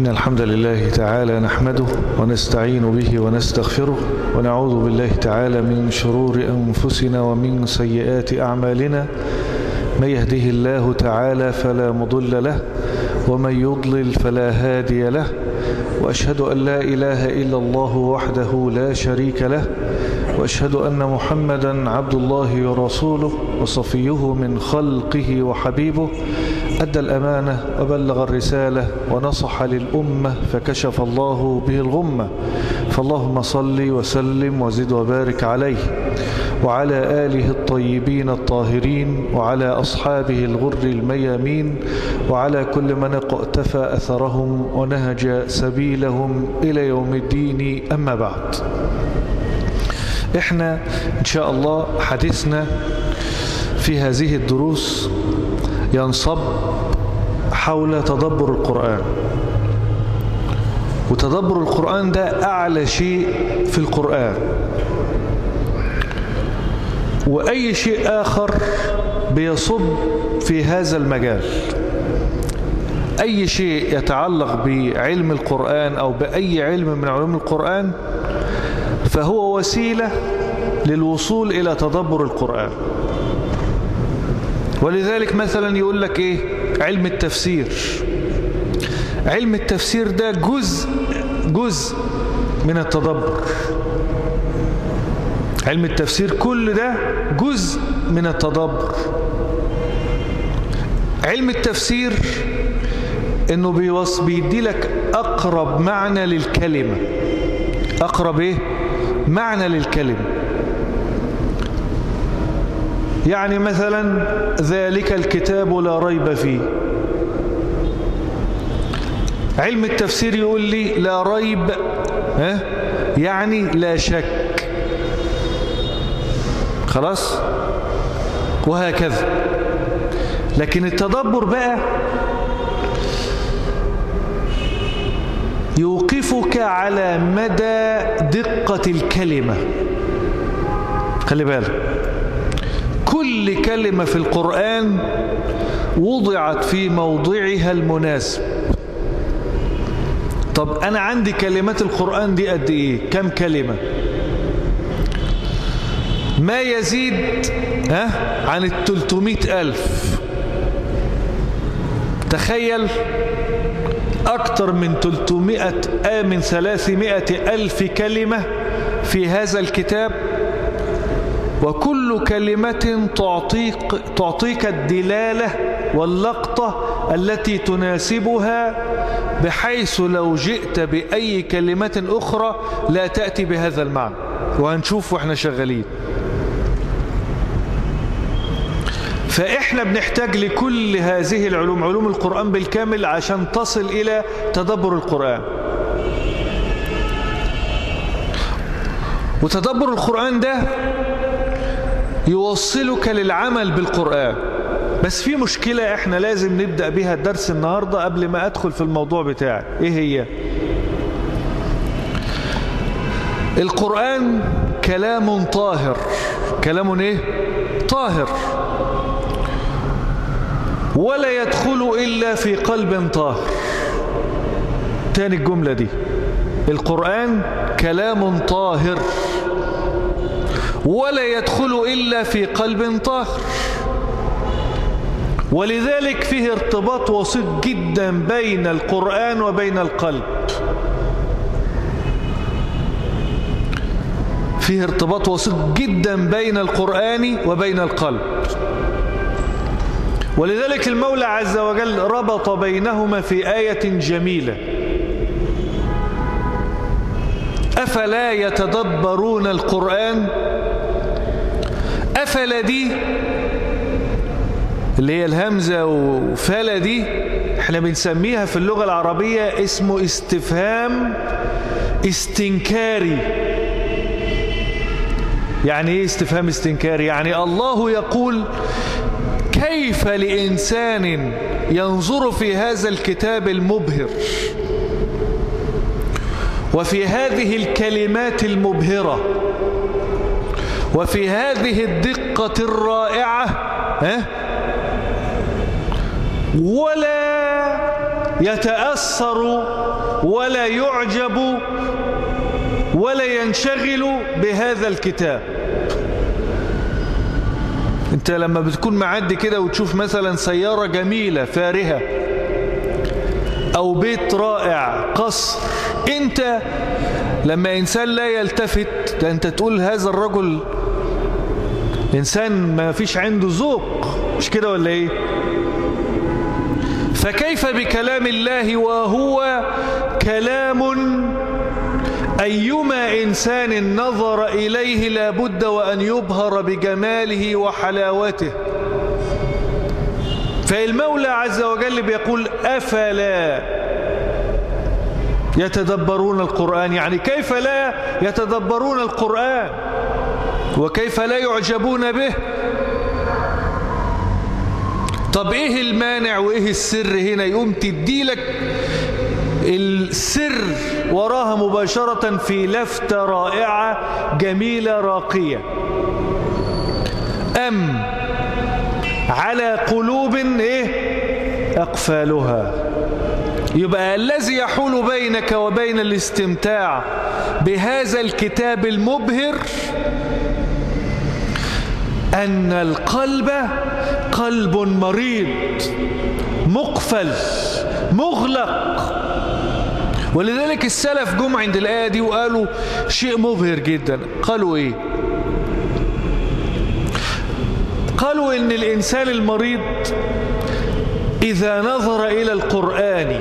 إن الحمد لله تعالى نحمده ونستعين به ونستغفره ونعوذ بالله تعالى من شرور أنفسنا ومن سيئات أعمالنا من يهده الله تعالى فلا مضل له ومن يضلل فلا هادي له وأشهد أن لا إله إلا الله وحده لا شريك له وأشهد أن محمدا عبد الله ورسوله وصفيه من خلقه وحبيبه أدى الأمانة وبلغ الرسالة ونصح للأمة فكشف الله به الغمة فاللهم صل وسلم وزد وبارك عليه وعلى آله الطيبين الطاهرين وعلى أصحابه الغر الميامين وعلى كل من اقتفى أثرهم ونهج سبيلهم إلى يوم الدين أما بعد احنا ان شاء الله حديثنا في هذه الدروس ينصب حول تدبر القرآن وتدبر القرآن ده أعلى شيء في القرآن وأي شيء آخر بيصب في هذا المجال أي شيء يتعلق بعلم القرآن أو بأي علم من علوم القرآن فهو وسيلة للوصول إلى تدبر القرآن ولذلك مثلا يقول لك إيه علم التفسير علم التفسير ده جزء جزء من التدبر علم التفسير كل ده جزء من التدبر علم التفسير انه بيوص بيدي لك اقرب معنى للكلمة اقرب ايه معنى للكلمة يعني مثلا ذلك الكتاب لا ريب فيه علم التفسير يقول لي لا ريب ها يعني لا شك خلاص وهكذا لكن التدبر بقى يوقفك على مدى دقة الكلمة خلي بالك كل كلمة في القرآن وضعت في موضعها المناسب طب أنا عندي كلمات القرآن دي قد إيه كم كلمة ما يزيد ها عن التلتمائة ألف تخيل أكثر من 300 آه من 300 ألف كلمة في هذا الكتاب وكل كلمة تعطيك, تعطيك الدلالة واللقطة التي تناسبها بحيث لو جئت بأي كلمة أخرى لا تأتي بهذا المعنى وهنشوف وإحنا شغالين فإحنا بنحتاج لكل هذه العلوم علوم القرآن بالكامل عشان تصل إلى تدبر القرآن وتدبر القرآن ده يوصلك للعمل بالقرآن بس في مشكلة احنا لازم نبدأ بها الدرس النهاردة قبل ما أدخل في الموضوع بتاعي ايه هي القرآن كلام طاهر كلام ايه طاهر ولا يدخل إلا في قلب طاهر تاني الجملة دي القرآن كلام طاهر ولا يدخل إلا في قلب طاهر ولذلك فيه ارتباط وسيط جدا بين القرآن وبين القلب فيه ارتباط وسيط جدا بين القرآن وبين القلب ولذلك المولى عز وجل ربط بينهما في آية جميلة أفلا يتدبرون القرآن أفلا دي اللي هي الهمزة وفلا دي احنا بنسميها في اللغة العربية اسمه استفهام استنكاري يعني ايه استفهام استنكاري يعني الله يقول كيف لإنسان ينظر في هذا الكتاب المبهر وفي هذه الكلمات المبهرة وفي هذه الدقة الرائعة ولا يتأثر ولا يعجب ولا ينشغل بهذا الكتاب انت لما بتكون معدي كده وتشوف مثلا سيارة جميلة فارهة او بيت رائع قصر انت لما انسان لا يلتفت ده انت تقول هذا الرجل انسان ما فيش عنده ذوق مش كده ولا ايه فكيف بكلام الله وهو كلام أيما إنسان نظر إليه لابد وأن يبهر بجماله وحلاوته فالمولى عز وجل بيقول أفلا يتدبرون القرآن يعني كيف لا يتدبرون القرآن وكيف لا يعجبون به طب ايه المانع وايه السر هنا يقوم تديلك السر وراها مباشرة في لفتة رائعة جميلة راقية أم على قلوب إيه أقفالها يبقى الذي يحول بينك وبين الاستمتاع بهذا الكتاب المبهر أن القلب قلب مريض مقفل مغلق ولذلك السلف جم عند الآية دي وقالوا شيء مبهر جدا قالوا إيه قالوا إن الإنسان المريض إذا نظر إلى القرآن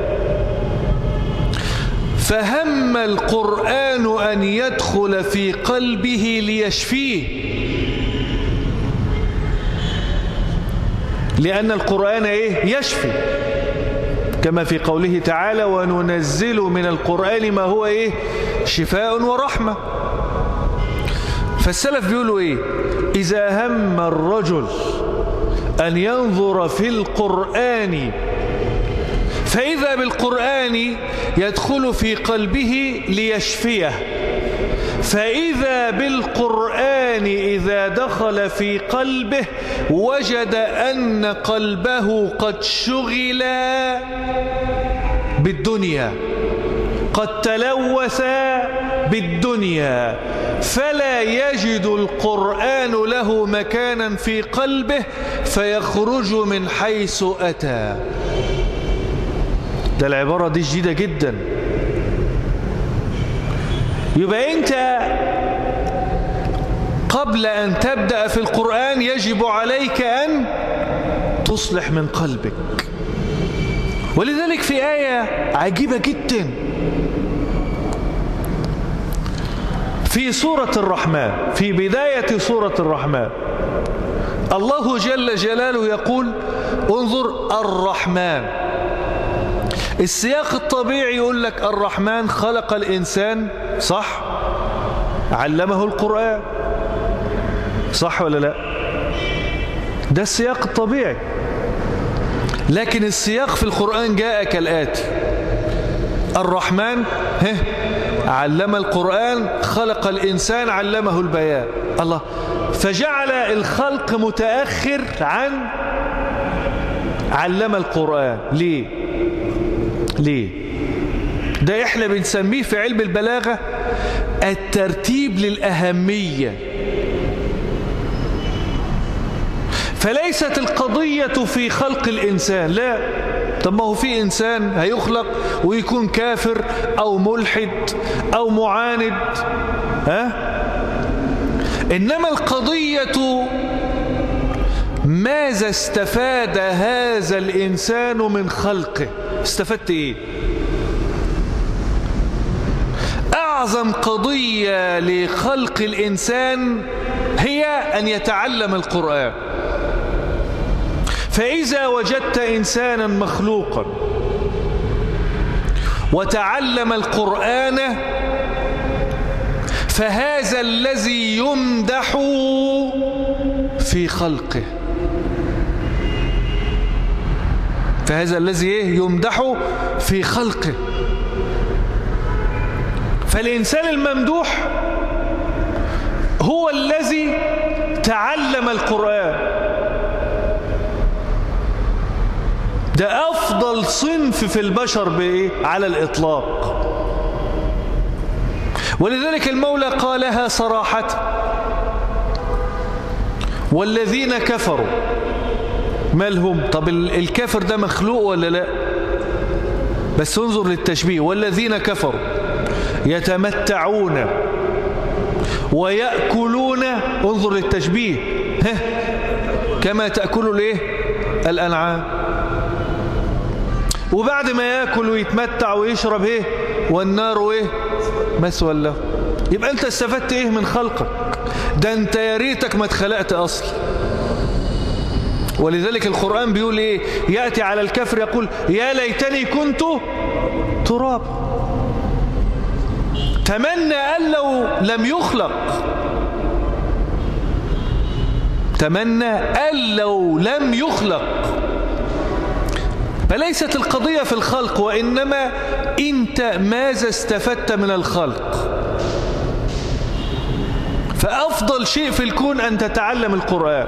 فهم القرآن أن يدخل في قلبه ليشفيه لأن القرآن إيه يشفي كما في قوله تعالى وننزل من القرآن ما هو إيه شفاء ورحمة فالسلف بيقولوا إيه إذا هم الرجل أن ينظر في القرآن فإذا بالقرآن يدخل في قلبه ليشفيه فإذا بالقرآن إذا دخل في قلبه وجد أن قلبه قد شغل بالدنيا قد تلوث بالدنيا فلا يجد القرآن له مكانا في قلبه فيخرج من حيث أتى ده العبارة دي جديدة جدا يبقى أنت قبل أن تبدأ في القرآن يجب عليك أن تصلح من قلبك ولذلك في آية عجيبة جدا في سورة الرحمن في بداية سورة الرحمن الله جل جلاله يقول انظر الرحمن السياق الطبيعي يقول لك الرحمن خلق الإنسان صح علمه القرآن صح ولا لا ده السياق الطبيعي لكن السياق في القرآن جاء كالآتي الرحمن هه علم القرآن خلق الإنسان علمه البيان الله فجعل الخلق متأخر عن علم القرآن ليه ليه ده احنا بنسميه في علم البلاغة الترتيب للأهمية فليست القضية في خلق الإنسان لا طب ما هو في إنسان هيخلق ويكون كافر أو ملحد أو معاند ها إنما القضية ماذا استفاد هذا الإنسان من خلقه استفدت إيه أعظم قضية لخلق الإنسان هي أن يتعلم القرآن فإذا وجدت إنسانا مخلوقا وتعلم القرآن فهذا الذي يمدح في خلقه فهذا الذي يمدح في خلقه فالإنسان الممدوح هو الذي تعلم القرآن ده أفضل صنف في البشر بإيه؟ على الإطلاق ولذلك المولى قالها صراحة والذين كفروا مالهم طب الكافر ده مخلوق ولا لا بس انظر للتشبيه والذين كفروا يتمتعون ويأكلون انظر للتشبيه ها كما تأكل الايه الأنعام وبعد ما يأكل ويتمتع ويشرب ايه والنار ايه مثوى له يبقى انت استفدت ايه من خلقك ده انت يا ريتك ما اتخلقت اصلا ولذلك القرآن بيقول ايه يأتي على الكفر يقول يا ليتني كنت تراب تمنى أن لو لم يخلق تمنى أن لو لم يخلق فليست القضية في الخلق وإنما أنت ماذا استفدت من الخلق فأفضل شيء في الكون أن تتعلم القرآن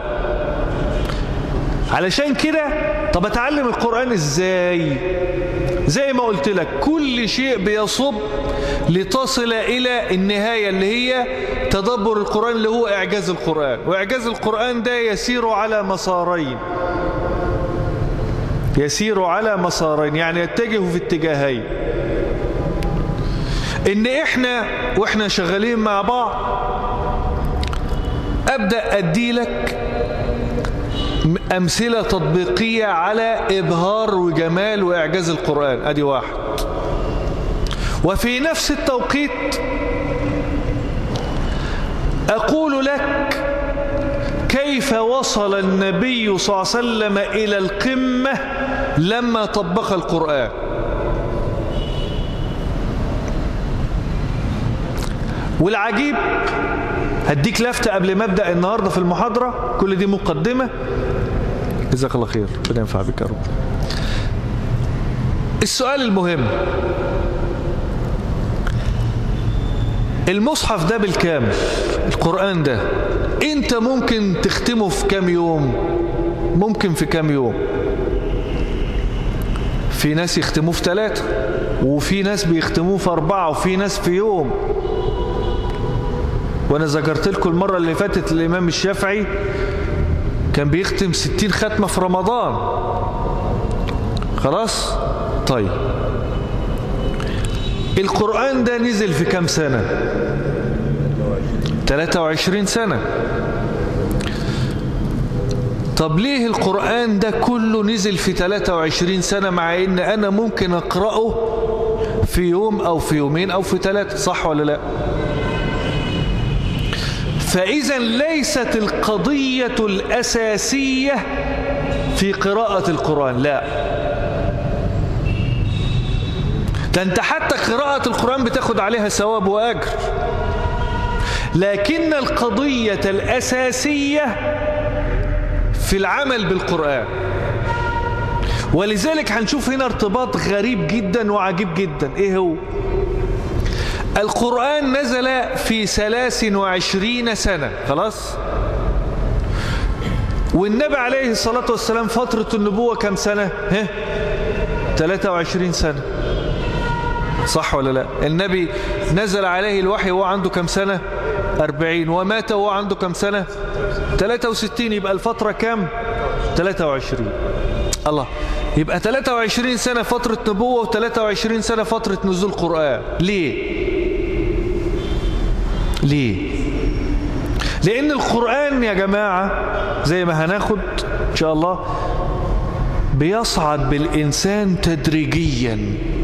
علشان كده طب أتعلم القرآن إزاي زي ما قلت لك كل شيء بيصب لتصل إلى النهاية اللي هي تدبر القرآن اللي هو إعجاز القرآن وإعجاز القرآن ده يسير على مسارين يسير على مسارين يعني يتجه في اتجاهين ان احنا واحنا شغالين مع بعض ابدأ ادي لك امثلة تطبيقية على ابهار وجمال واعجاز القرآن ادي واحد وفي نفس التوقيت اقول لك كيف وصل النبي صلى الله عليه وسلم إلى القمة لما طبق القرآن والعجيب هديك لفتة قبل ما أبدأ النهاردة في المحاضرة كل دي مقدمة جزاك الله خير ربنا ينفع بك يا رب السؤال المهم المصحف ده بالكامل القرآن ده انت ممكن تختمه في كام يوم ممكن في كام يوم في ناس يختموه في ثلاثة وفي ناس بيختموه في أربعة وفي ناس في يوم وأنا ذكرت لكم المرة اللي فاتت الإمام الشافعي كان بيختم ستين ختمة في رمضان خلاص طيب القرآن ده نزل في كام سنة 23 سنة طب ليه القرآن ده كله نزل في 23 سنة مع ان انا ممكن اقرأه في يوم او في يومين او في ثلاثة صح ولا لا فاذا ليست القضية الاساسية في قراءة القرآن لا ده انت حتى قراءة القرآن بتاخد عليها ثواب واجر لكن القضية الأساسية في العمل بالقرآن ولذلك هنشوف هنا ارتباط غريب جدا وعجيب جدا ايه هو القرآن نزل في ثلاث وعشرين سنة خلاص والنبي عليه الصلاة والسلام فترة النبوة كم سنة ها 23 سنة صح ولا لا النبي نزل عليه الوحي وهو عنده كم سنة أربعين ومات وهو عنده كم سنة 63 يبقى الفترة كم 23 الله يبقى 23 سنة فترة نبوة و23 سنة فترة نزول قرآن ليه ليه لأن القرآن يا جماعة زي ما هناخد إن شاء الله بيصعد بالإنسان تدريجيا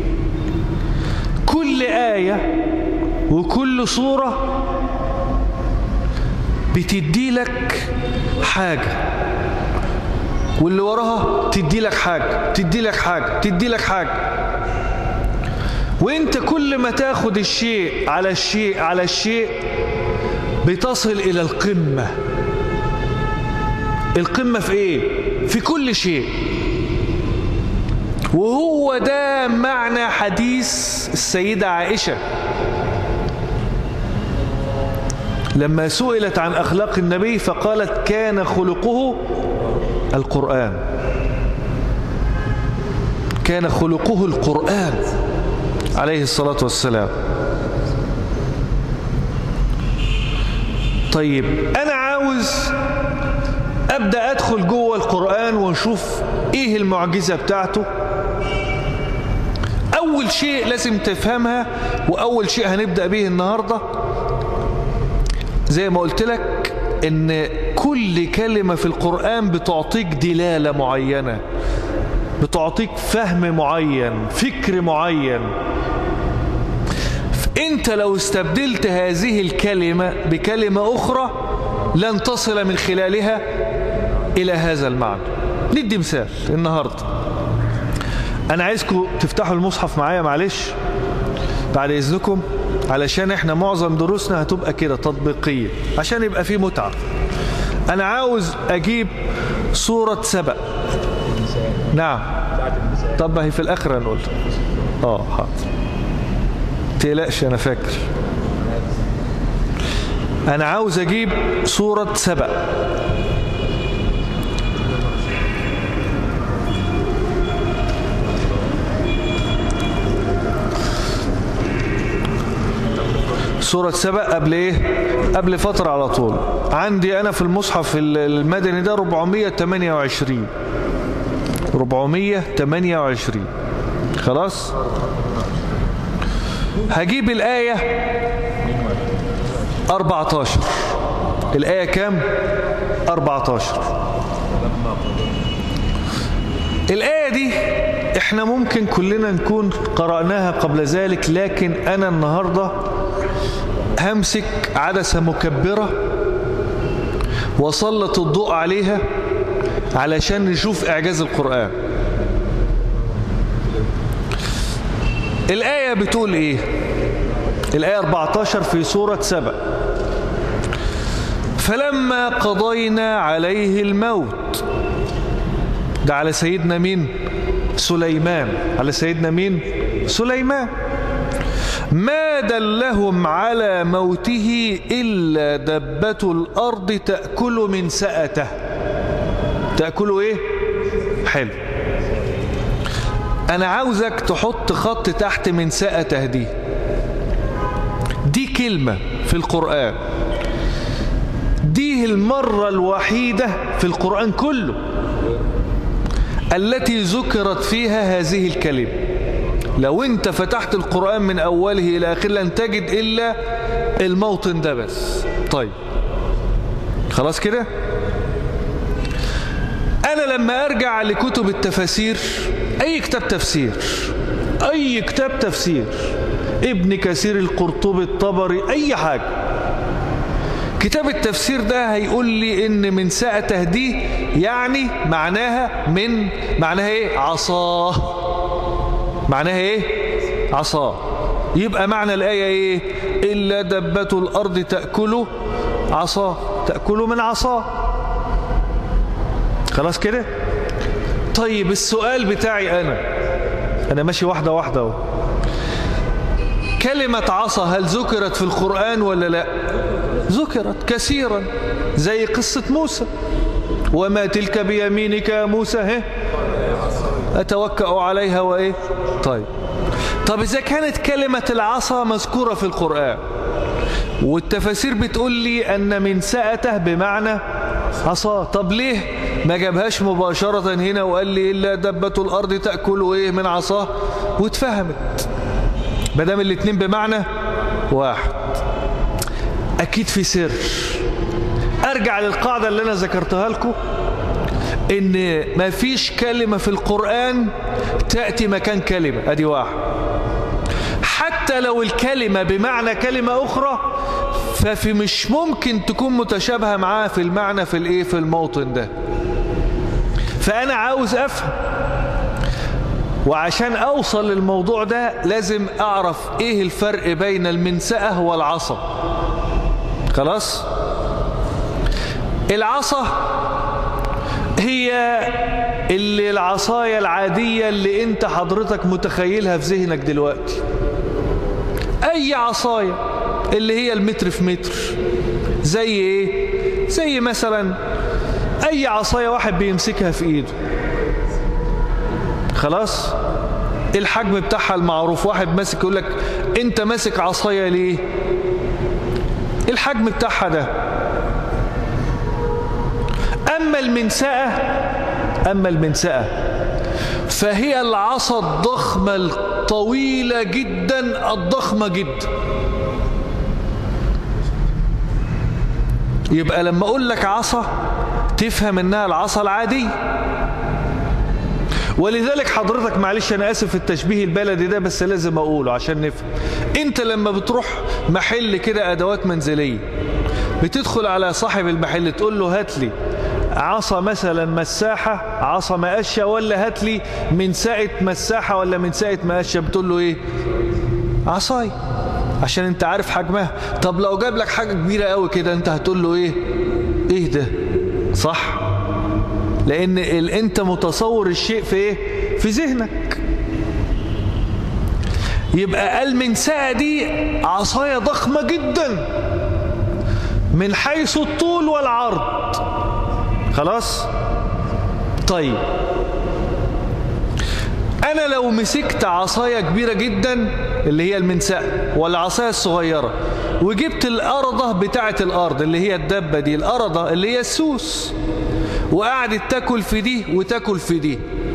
كل آية وكل صورة بتدي لك حاجة واللي وراها تدي لك حاجة تدي لك حاجة تدي لك حاجة وانت كل ما تاخد الشيء على الشيء على الشيء بتصل الى القمة القمة في ايه في كل شيء وهو ده معنى حديث السيدة عائشة لما سئلت عن أخلاق النبي فقالت كان خلقه القرآن كان خلقه القرآن عليه الصلاة والسلام طيب أنا عاوز أبدأ أدخل جوه القرآن ونشوف إيه المعجزة بتاعته أول شيء لازم تفهمها وأول شيء هنبدأ به النهاردة زي ما قلت لك إن كل كلمة في القرآن بتعطيك دلالة معينة بتعطيك فهم معين فكر معين انت لو استبدلت هذه الكلمة بكلمة اخرى لن تصل من خلالها الى هذا المعنى ندي مثال النهاردة انا عايزكم تفتحوا المصحف معايا معلش بعد اذنكم علشان احنا معظم دروسنا هتبقى كده تطبيقية عشان يبقى فيه متعة انا عاوز اجيب صورة سبأ نعم طب هي في الاخر هنقول اه حاضر تقلقش انا فاكر انا عاوز اجيب صورة سبأ سورة سبأ قبل ايه قبل فترة على طول عندي انا في المصحف المدني ده 428 428 خلاص هجيب الآية 14 الآية كام 14 الآية دي احنا ممكن كلنا نكون قرأناها قبل ذلك لكن أنا النهاردة همسك عدسة مكبرة وسلط الضوء عليها علشان نشوف إعجاز القرآن الآية بتقول إيه الآية 14 في سورة سبأ فلما قضينا عليه الموت ده على سيدنا مين سليمان على سيدنا مين سليمان ما دلهم على موته إلا دبة الأرض تأكل من سأته تأكل إيه حلو أنا عاوزك تحط خط تحت من سأته دي دي كلمة في القرآن دي المرة الوحيدة في القرآن كله التي ذكرت فيها هذه الكلمة لو انت فتحت القرآن من أوله إلى آخره لن تجد إلا الموطن ده بس طيب خلاص كده أنا لما أرجع لكتب التفاسير أي كتاب تفسير أي كتاب تفسير ابن كثير القرطبي الطبري أي حاجة كتاب التفسير ده هيقول لي ان من ساعته دي يعني معناها من معناها ايه عصاه معناها ايه عصاه يبقى معنى الآية ايه إلا دبة الأرض تأكل عصاه تأكل من عصاه خلاص كده طيب السؤال بتاعي أنا أنا ماشي واحدة واحدة اهو كلمة عصا هل ذكرت في القرآن ولا لا ذكرت كثيرا زي قصة موسى وما تلك بيمينك يا موسى هه أتوكأ عليها وإيه طيب طب إذا كانت كلمة العصا مذكورة في القرآن والتفاسير بتقول لي أن من سأته بمعنى عصا طب ليه ما جابهاش مباشرة هنا وقال لي إلا دبة الأرض تأكل إيه من عصاه واتفهمت مدام الاتنين بمعنى واحد أكيد في سر أرجع للقاعدة اللي أنا ذكرتها لكم إن ما فيش كلمة في القرآن تأتي مكان كلمة أدي واحد حتى لو الكلمة بمعنى كلمة أخرى ففي مش ممكن تكون متشابهة معاه في المعنى في الإيه في الموطن ده فأنا عاوز أفهم وعشان أوصل للموضوع ده لازم أعرف إيه الفرق بين المنسأة والعصا خلاص العصا هي اللي العصاية العادية اللي انت حضرتك متخيلها في ذهنك دلوقتي اي عصاية اللي هي المتر في متر زي ايه زي مثلا اي عصاية واحد بيمسكها في ايده خلاص الحجم بتاعها المعروف واحد ماسك يقول لك انت ماسك عصاية ليه الحجم بتاعها ده أما المنسأة أما المنسأة فهي العصا الضخمة الطويلة جدا الضخمة جدا يبقى لما أقول لك عصا تفهم إنها العصا العادية ولذلك حضرتك معلش أنا آسف في التشبيه البلدي ده بس لازم أقوله عشان نفهم أنت لما بتروح محل كده أدوات منزلية بتدخل على صاحب المحل تقول له هات لي عصا مثلا مساحة عصا مقشة ولا هات لي من ساعة مساحة ولا من ساعة مقشة بتقول له ايه عصاي عشان انت عارف حجمها طب لو جاب لك حاجة كبيرة قوي كده انت هتقول له ايه ايه ده صح لان ال... انت متصور الشيء في ايه في ذهنك يبقى المنساء دي عصاية ضخمة جدا من حيث الطول والعرض خلاص طيب انا لو مسكت عصاية كبيرة جدا اللي هي المنساء والعصاية الصغيرة وجبت الأرضة بتاعة الأرض اللي هي الدبة دي الأرضة اللي هي السوس وقعدت تاكل في دي وتاكل في دي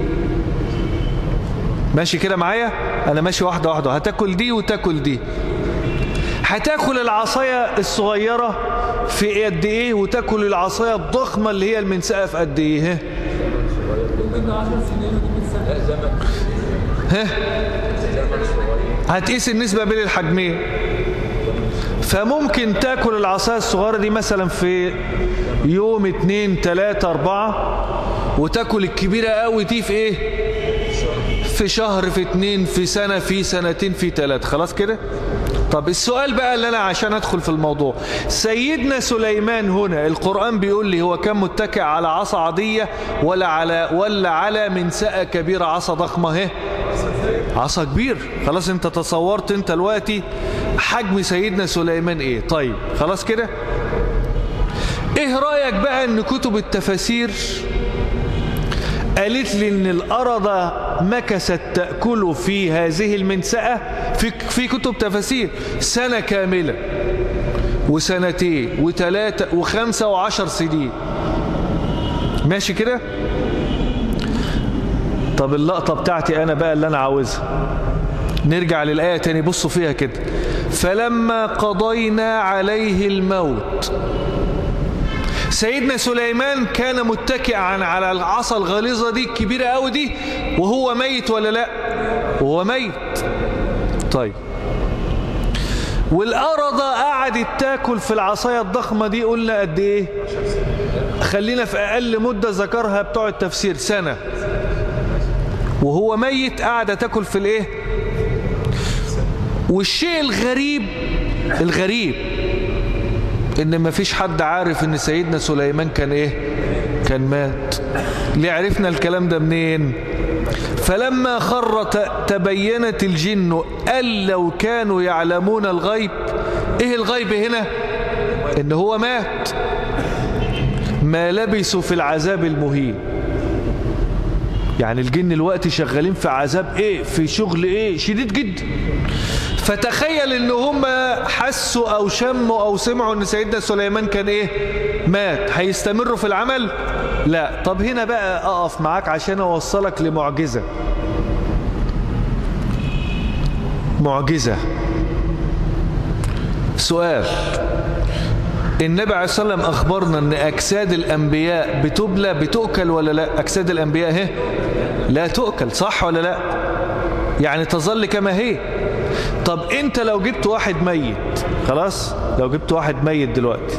ماشي كده معايا انا ماشي واحدة واحدة هتاكل دي وتاكل دي هتاكل العصاية الصغيرة في قد ايه وتاكل العصاية الضخمة اللي هي المنسقة في قد ايه ها ها هتقيس النسبة بين الحجمين فممكن تاكل العصاية الصغيرة دي مثلا في يوم اتنين تلاتة اربعة وتاكل الكبيرة قوي دي في ايه في شهر في اتنين في سنة في سنتين في تلاتة خلاص كده طب السؤال بقى اللي انا عشان ادخل في الموضوع سيدنا سليمان هنا القرآن بيقول لي هو كان متكئ على عصا عادية ولا على ولا على منسأة كبيرة عصا ضخمة اهي عصا كبير خلاص انت تصورت انت دلوقتي حجم سيدنا سليمان ايه طيب خلاص كده ايه رأيك بقى ان كتب التفاسير قالت لي ان الأرض مكست تأكل في هذه المنسأة في, في كتب تفاسير سنة كاملة وسنتين وثلاثة وخمسة وعشر سنين ماشي كده طب اللقطة بتاعتي أنا بقى اللي أنا عاوزها نرجع للآية تاني بصوا فيها كده فلما قضينا عليه الموت سيدنا سليمان كان متكئا على العصا الغليظة دي الكبيرة قوي دي وهو ميت ولا لا وهو ميت طيب والأرض قعدت تاكل في العصاية الضخمة دي قلنا قد ايه خلينا في أقل مدة ذكرها بتوع التفسير سنة وهو ميت قاعدة تاكل في الايه والشيء الغريب الغريب ان ما فيش حد عارف ان سيدنا سليمان كان ايه كان مات ليه عرفنا الكلام ده منين فلما خر تبينت الجن أن لو كانوا يعلمون الغيب ايه الغيب هنا ان هو مات ما لبسوا في العذاب المهين يعني الجن الوقت شغالين في عذاب ايه في شغل ايه شديد جدا فتخيل ان هم حسوا او شموا او سمعوا ان سيدنا سليمان كان ايه مات هيستمروا في العمل لا طب هنا بقى اقف معاك عشان اوصلك لمعجزة معجزة سؤال النبي عليه الصلاة والسلام أخبرنا أن أجساد الأنبياء بتبلى بتؤكل ولا لا أجساد الأنبياء هي لا تؤكل صح ولا لا يعني تظل كما هي طب انت لو جبت واحد ميت خلاص لو جبت واحد ميت دلوقتي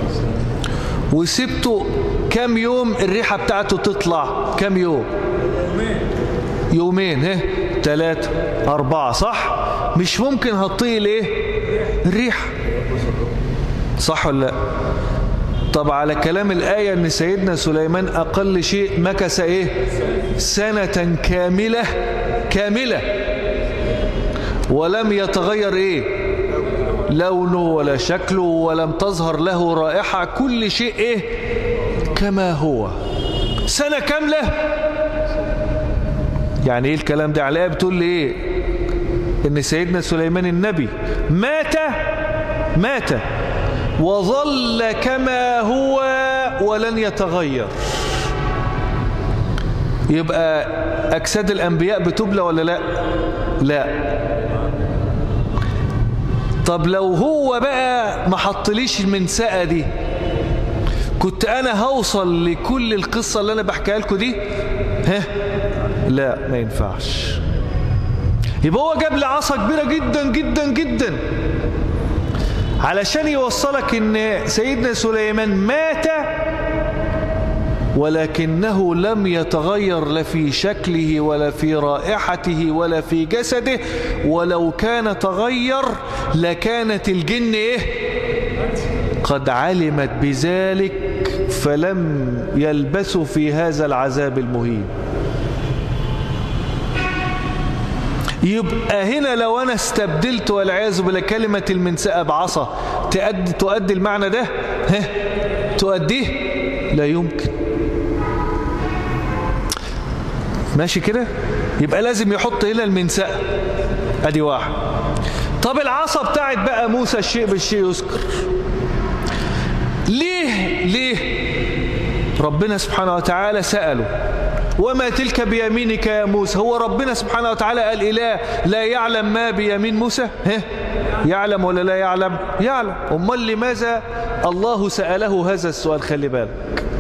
وسبته كام يوم الريحة بتاعته تطلع كام يوم يومين ها ثلاثة أربعة صح مش ممكن هتطيل ايه الريحة صح ولا لا طب على كلام الآية ان سيدنا سليمان أقل شيء مكس ايه سنة كاملة كاملة ولم يتغير ايه لونه ولا شكله ولم تظهر له رائحة كل شيء ايه كما هو سنة كاملة يعني ايه الكلام ده على بتقول لي ايه ان سيدنا سليمان النبي مات مات وظل كما هو ولن يتغير يبقى أجساد الأنبياء بتبلى ولا لا لا طب لو هو بقى ما حطليش المنسأة دي كنت أنا هوصل لكل القصة اللي أنا بحكيها لكم دي ها لا ما ينفعش يبقى هو جاب لي عصا كبيرة جدا جدا جدا علشان يوصلك ان سيدنا سليمان مات ولكنه لم يتغير لا في شكله ولا في رائحته ولا في جسده ولو كان تغير لكانت الجن ايه قد علمت بذلك فلم يلبثوا في هذا العذاب المهين يبقى هنا لو أنا استبدلت والعياذ بالله كلمة المنسأة بعصا تؤدي, تؤدي المعنى ده ها تؤديه لا يمكن ماشي كده يبقى لازم يحط هنا المنسأة ادي واحد طب العصا بتاعت بقى موسى الشيء بالشيء يذكر ليه ليه ربنا سبحانه وتعالى سأله وما تلك بيمينك يا موسى هو ربنا سبحانه وتعالى قال إله لا يعلم ما بيمين موسى ها يعلم ولا لا يعلم يعلم أمال لماذا الله سأله هذا السؤال خلي بالك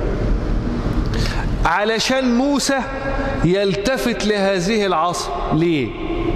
علشان موسى يلتفت لهذه العصر ليه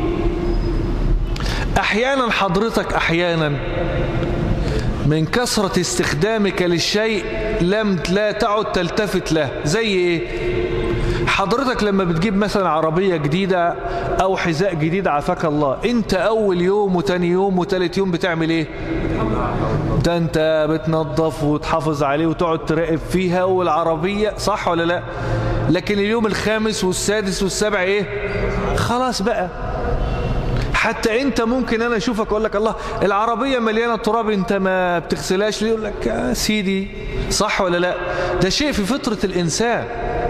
أحيانا حضرتك أحيانا من كثرة استخدامك للشيء لم لا تعد تلتفت له زي ايه حضرتك لما بتجيب مثلا عربية جديدة او حذاء جديد عافاك الله انت اول يوم وتاني يوم وتالت يوم بتعمل ايه ده انت بتنظف وتحافظ عليه وتقعد تراقب فيها والعربية صح ولا لا لكن اليوم الخامس والسادس والسابع ايه خلاص بقى حتى انت ممكن انا اشوفك اقول لك الله العربية مليانة تراب انت ما بتغسلاش ليه يقول لك يا سيدي صح ولا لا ده شيء في فطرة الانسان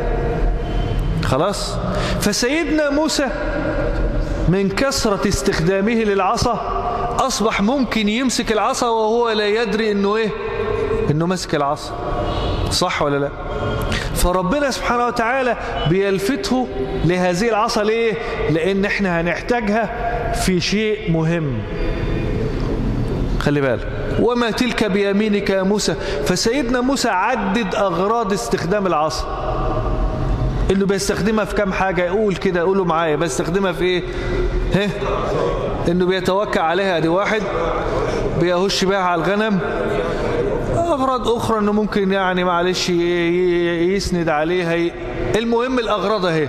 خلاص فسيدنا موسى من كثرة استخدامه للعصا أصبح ممكن يمسك العصا وهو لا يدري أنه إيه أنه مسك العصا صح ولا لا فربنا سبحانه وتعالى بيلفته لهذه العصا ليه لأن احنا هنحتاجها في شيء مهم خلي بالك وما تلك بيمينك يا موسى فسيدنا موسى عدد أغراض استخدام العصا انه بيستخدمها في كام حاجة يقول كده قولوا معايا بيستخدمها في ايه ها انه بيتوكع عليها دي واحد بيهش بيها على الغنم اغراض اخرى انه ممكن يعني معلش يسند عليها المهم الاغراض اهي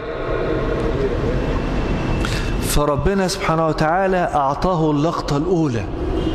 فربنا سبحانه وتعالى اعطاه اللقطة الاولى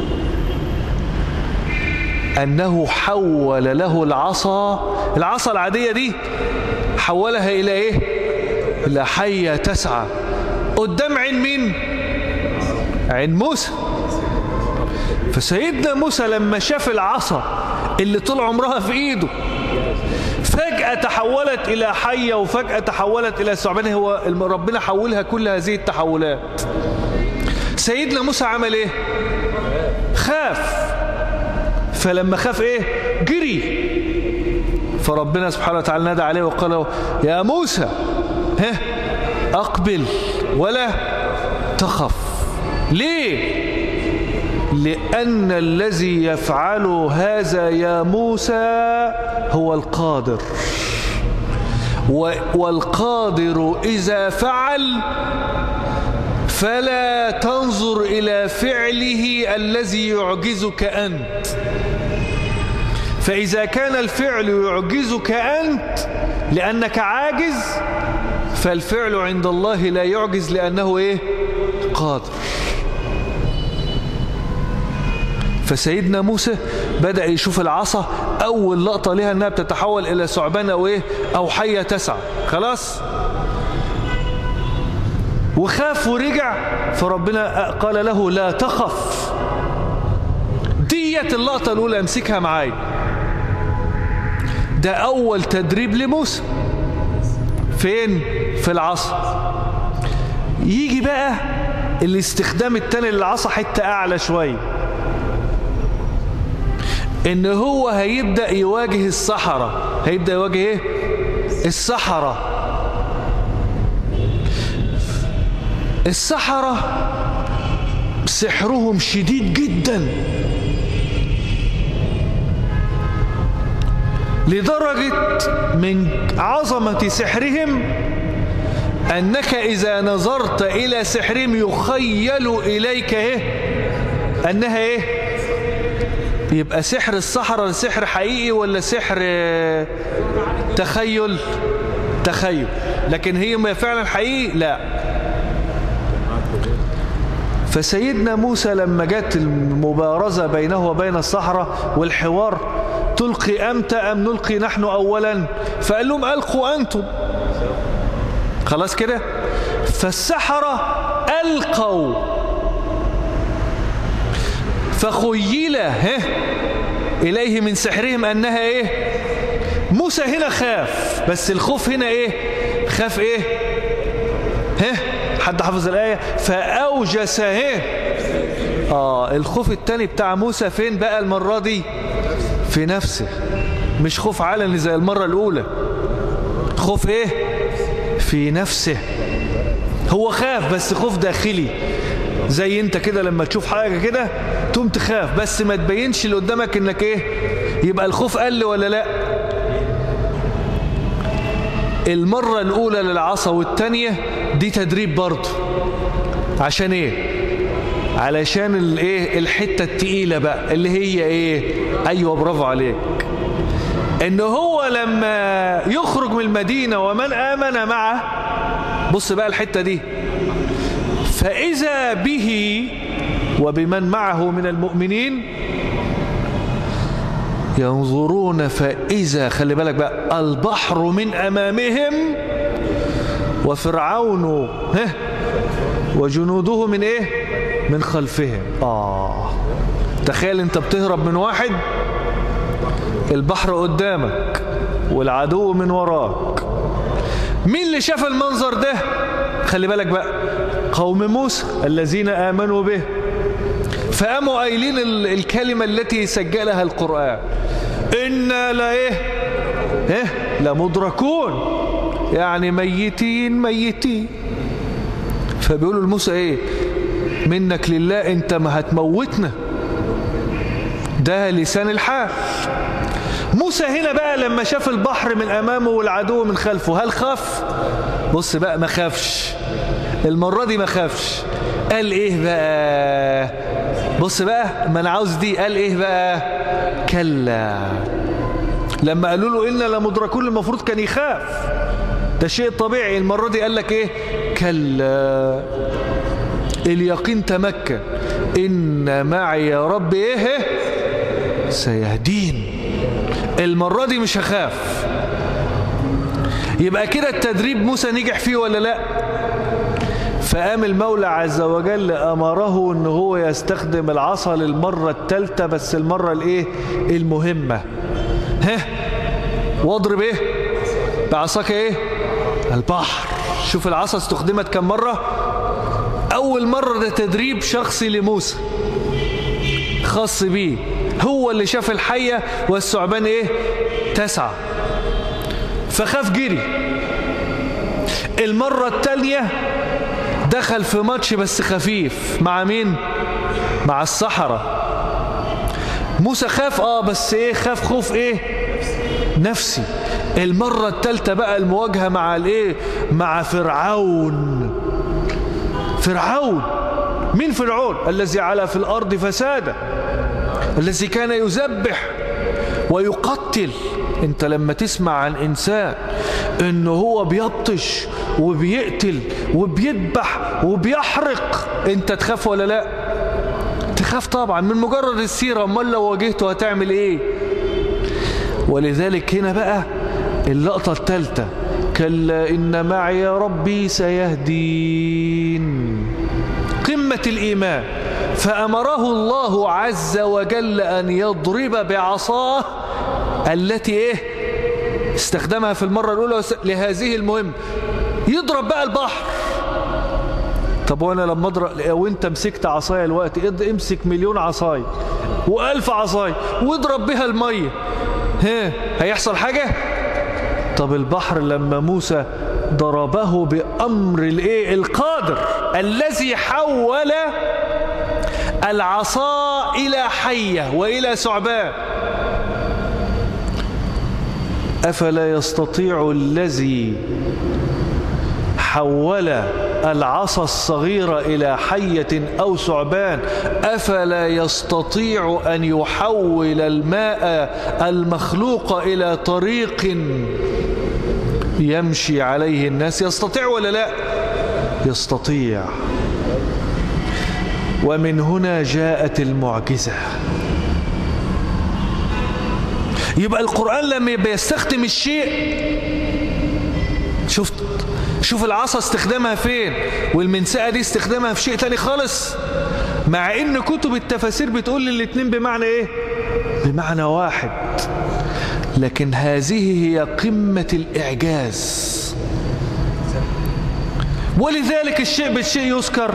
انه حول له العصا العصا العادية دي حولها إلى إيه إلى حية تسعى قدام عين مين عين موسى فسيدنا موسى لما شاف العصا اللي طول عمرها في إيده فجأة تحولت إلى حية وفجأة تحولت إلى ثعبان هو ربنا حولها كل هذه التحولات سيدنا موسى عمل إيه خاف فلما خاف إيه جري فربنا سبحانه وتعالى نادى عليه وقال له يا موسى ها أقبل ولا تخف ليه لأن الذي يفعل هذا يا موسى هو القادر والقادر إذا فعل فلا تنظر إلى فعله الذي يعجزك أنت فإذا كان الفعل يعجزك أنت لأنك عاجز فالفعل عند الله لا يعجز لأنه إيه قادر فسيدنا موسى بدأ يشوف العصا أول لقطة لها أنها بتتحول إلى ثعبان أو إيه أو حية تسعى خلاص وخاف ورجع فربنا قال له لا تخف ديت اللقطة الأولى امسكها معايا ده أول تدريب لموسى فين في العصر يجي بقى الاستخدام التاني للعصا حتة اعلى شوية ان هو هيبدأ يواجه الصحراء هيبدأ يواجه ايه الصحراء السحرة سحرهم شديد جدا لدرجة من عظمة سحرهم أنك إذا نظرت إلى سحرهم يخيل إليك إيه أنها إيه يبقى سحر السحرة سحر حقيقي ولا سحر تخيل تخيل لكن هي فعلا حقيقي لا فسيدنا موسى لما جت المبارزة بينه وبين الصحراء والحوار تلقي أمتى أم نلقي نحن أولا فقال لهم ألقوا أنتم خلاص كده فالسحرة ألقوا فخيل ها إليه من سحرهم أنها إيه موسى هنا خاف بس الخوف هنا إيه خاف إيه ها حد حفظ الآية فأوجس إيه آه الخوف التاني بتاع موسى فين بقى المرة دي في نفسه مش خوف علني زي المرة الأولى خوف إيه في نفسه هو خاف بس خوف داخلي زي انت كده لما تشوف حاجة كده تقوم تخاف بس ما تبينش اللي قدامك انك ايه يبقى الخوف قل ولا لا المرة الاولى للعصا والتانية دي تدريب برضه عشان ايه علشان الايه الحتة التقيلة بقى اللي هي ايه ايوه برافو عليك ان هو لما يخرج من المدينة ومن آمن معه بص بقى الحتة دي فإذا به وبمن معه من المؤمنين ينظرون فإذا خلي بالك بقى البحر من أمامهم وفرعون ها وجنوده من إيه من خلفهم آه تخيل أنت بتهرب من واحد البحر قدامك والعدو من وراك مين اللي شاف المنظر ده خلي بالك بقى قوم موسى الذين آمنوا به فقاموا قايلين الكلمة التي سجلها القرآن إنا لا إيه إيه لمدركون يعني ميتين ميتين فبيقولوا لموسى إيه منك لله أنت ما هتموتنا ده لسان الحال موسى هنا بقى لما شاف البحر من أمامه والعدو من خلفه هل خاف بص بقى ما خافش المرة دي ما خافش قال ايه بقى بص بقى ما انا عاوز دي قال ايه بقى كلا لما قالوا له إنا لمدركون المفروض كان يخاف ده شيء طبيعي المرة دي قال لك ايه كلا اليقين تمكن إن معي يا رب ايه سيهدين المرة دي مش هخاف يبقى كده التدريب موسى نجح فيه ولا لا فقام المولى عز وجل أمره ان هو يستخدم العصا للمرة الثالثة بس المرة الايه المهمة ها واضرب ايه بعصاك ايه البحر شوف العصا استخدمت كم مرة اول مرة ده تدريب شخصي لموسى خاص بيه هو اللي شاف الحية والثعبان ايه تسعة فخاف جري المرة التالية دخل في ماتش بس خفيف مع مين مع الصحراء موسى خاف اه بس ايه خاف خوف ايه نفسي المرة التالتة بقى المواجهة مع الايه مع فرعون فرعون مين فرعون الذي على في الارض فسادا الذي كان يذبح ويقتل انت لما تسمع عن انسان انه هو بيبطش وبيقتل وبيذبح وبيحرق انت تخاف ولا لا تخاف طبعا من مجرد السيرة امال لو واجهته هتعمل ايه ولذلك هنا بقى اللقطة الثالثة كلا إن معي ربي سيهدين قمة الإيمان فأمره الله عز وجل أن يضرب بعصاه التي إيه استخدمها في المرة الأولى لهذه المهم يضرب بقى البحر طب وانا لما اضرب لو انت مسكت عصايه الوقت امسك مليون عصايه والف عصايه واضرب بها الميه ها هيحصل حاجه طب البحر لما موسى ضربه بأمر الايه القادر الذي حول العصا إلى حية وإلى ثعبان أفلا يستطيع الذي حول العصا الصغيرة إلى حية أو ثعبان أفلا يستطيع أن يحول الماء المخلوق إلى طريق يمشي عليه الناس يستطيع ولا لا يستطيع ومن هنا جاءت المعجزة يبقى القرآن لما بيستخدم الشيء شفت شوف العصا استخدامها فين والمنسأة دي استخدامها في شيء تاني خالص مع ان كتب التفاسير بتقول الاتنين بمعنى ايه بمعنى واحد لكن هذه هي قمة الإعجاز ولذلك الشيء بالشيء يذكر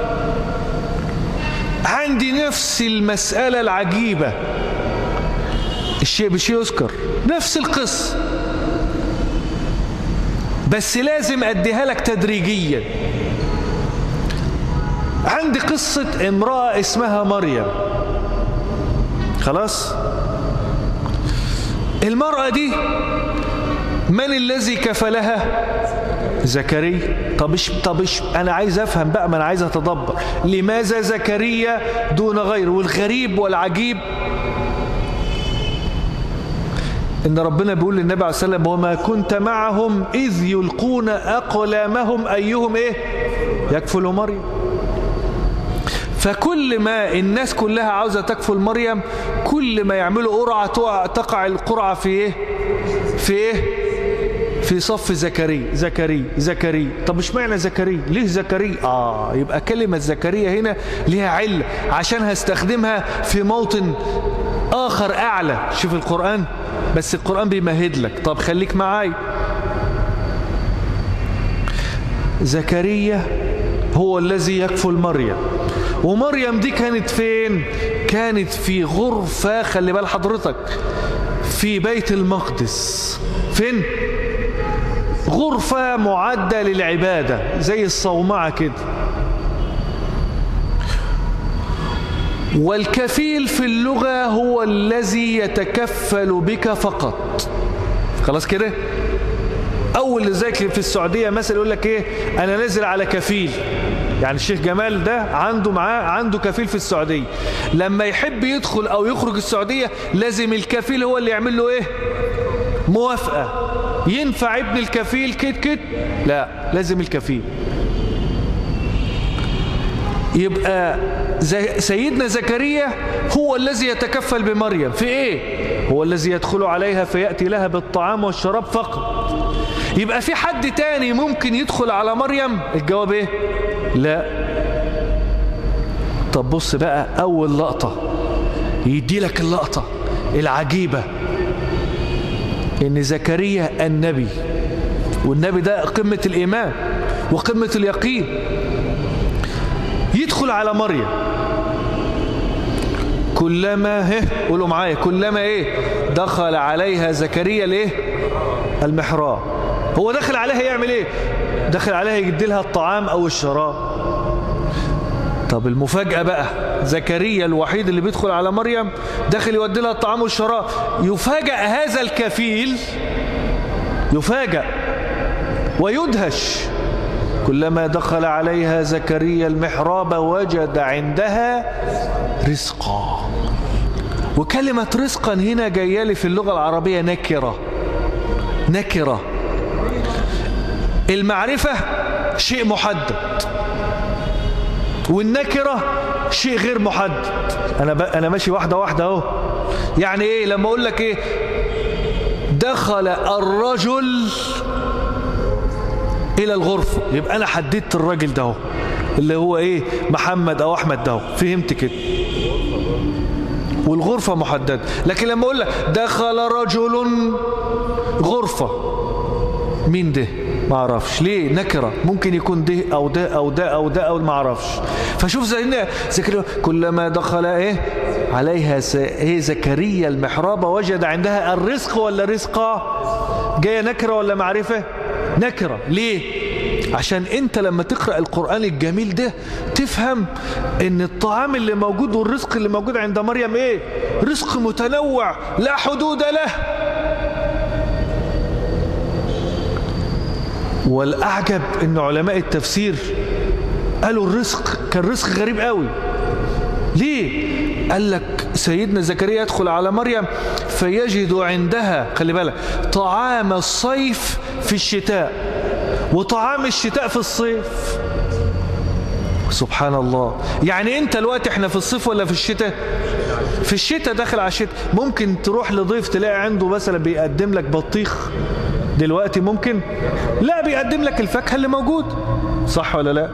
عندي نفس المسألة العجيبة الشيء بالشيء يذكر نفس القصة بس لازم أديها لك تدريجيا عندي قصة امرأة اسمها مريم خلاص المرأة دي من الذي كفلها زكريا طب إش طب إش انا عايز افهم بقى ما انا عايز اتدبر لماذا زكريا دون غيره والغريب والعجيب ان ربنا بيقول للنبي عليه السلام وما كنت معهم اذ يلقون اقلامهم ايهم ايه يكفل مريم فكل ما الناس كلها عاوزة تكفل مريم كل ما يعملوا قرعة تقع القرعة في ايه في ايه في صف زكريا زكريا زكريا طب مش معنى زكريا ليه زكريا اه يبقى كلمة زكريا هنا ليها علة عشان هستخدمها في موطن اخر اعلى شوف القرآن بس القرآن بيمهد لك طب خليك معاي زكريا هو الذي يكفل مريم ومريم دي كانت فين كانت في غرفة خلي بال حضرتك في بيت المقدس فين غرفة معدة للعبادة زي الصومعة كده والكفيل في اللغة هو الذي يتكفل بك فقط خلاص كده اول زيك في السعودية مثلا يقول لك ايه انا نازل على كفيل يعني الشيخ جمال ده عنده معاه عنده كفيل في السعودية لما يحب يدخل او يخرج السعودية لازم الكفيل هو اللي يعمل له ايه موافقة ينفع ابن الكفيل كت كت لا لازم الكفيل يبقى سيدنا زكريا هو الذي يتكفل بمريم في ايه هو الذي يدخل عليها فيأتي لها بالطعام والشراب فقط يبقى في حد تاني ممكن يدخل على مريم الجواب ايه لا طب بص بقى اول لقطة يدي لك اللقطة العجيبة ان زكريا النبي والنبي ده قمة الايمان وقمة اليقين يدخل على مريم كلما هه قولوا معايا كلما ايه دخل عليها زكريا الايه المحراب هو دخل عليها يعمل ايه دخل عليها يجد لها الطعام او الشراب طب المفاجأة بقى زكريا الوحيد اللي بيدخل على مريم داخل يودي لها الطعام والشراب يفاجأ هذا الكفيل يفاجأ ويدهش كلما دخل عليها زكريا المحراب وجد عندها رزقا وكلمة رزقا هنا جاية لي في اللغة العربية نكرة نكرة المعرفة شيء محدد والنكرة شيء غير محدد أنا, ب... أنا ماشي واحدة واحدة أهو يعني إيه لما أقول لك إيه دخل الرجل إلى الغرفة يبقى أنا حددت الراجل ده اللي هو إيه محمد أو أحمد ده فهمت كده والغرفة محددة لكن لما أقول لك دخل رجل غرفة مين ده ما اعرفش ليه نكرة ممكن يكون ده او ده او ده او ده او ما اعرفش فشوف زي زكريا كلما دخل ايه عليها ايه زكريا المحراب وجد عندها الرزق ولا رزقا جايه نكره ولا معرفه نكره ليه عشان انت لما تقرأ القرآن الجميل ده تفهم ان الطعام اللي موجود والرزق اللي موجود عند مريم ايه رزق متنوع لا حدود له والأعجب ان علماء التفسير قالوا الرزق كان رزق غريب قوي ليه قال لك سيدنا زكريا يدخل على مريم فيجد عندها خلي بالك طعام الصيف في الشتاء وطعام الشتاء في الصيف سبحان الله يعني انت الوقت احنا في الصيف ولا في الشتاء في الشتاء داخل على الشتاء ممكن تروح لضيف تلاقي عنده مثلا بيقدم لك بطيخ دلوقتي ممكن لا بيقدم لك الفاكهة اللي موجود صح ولا لا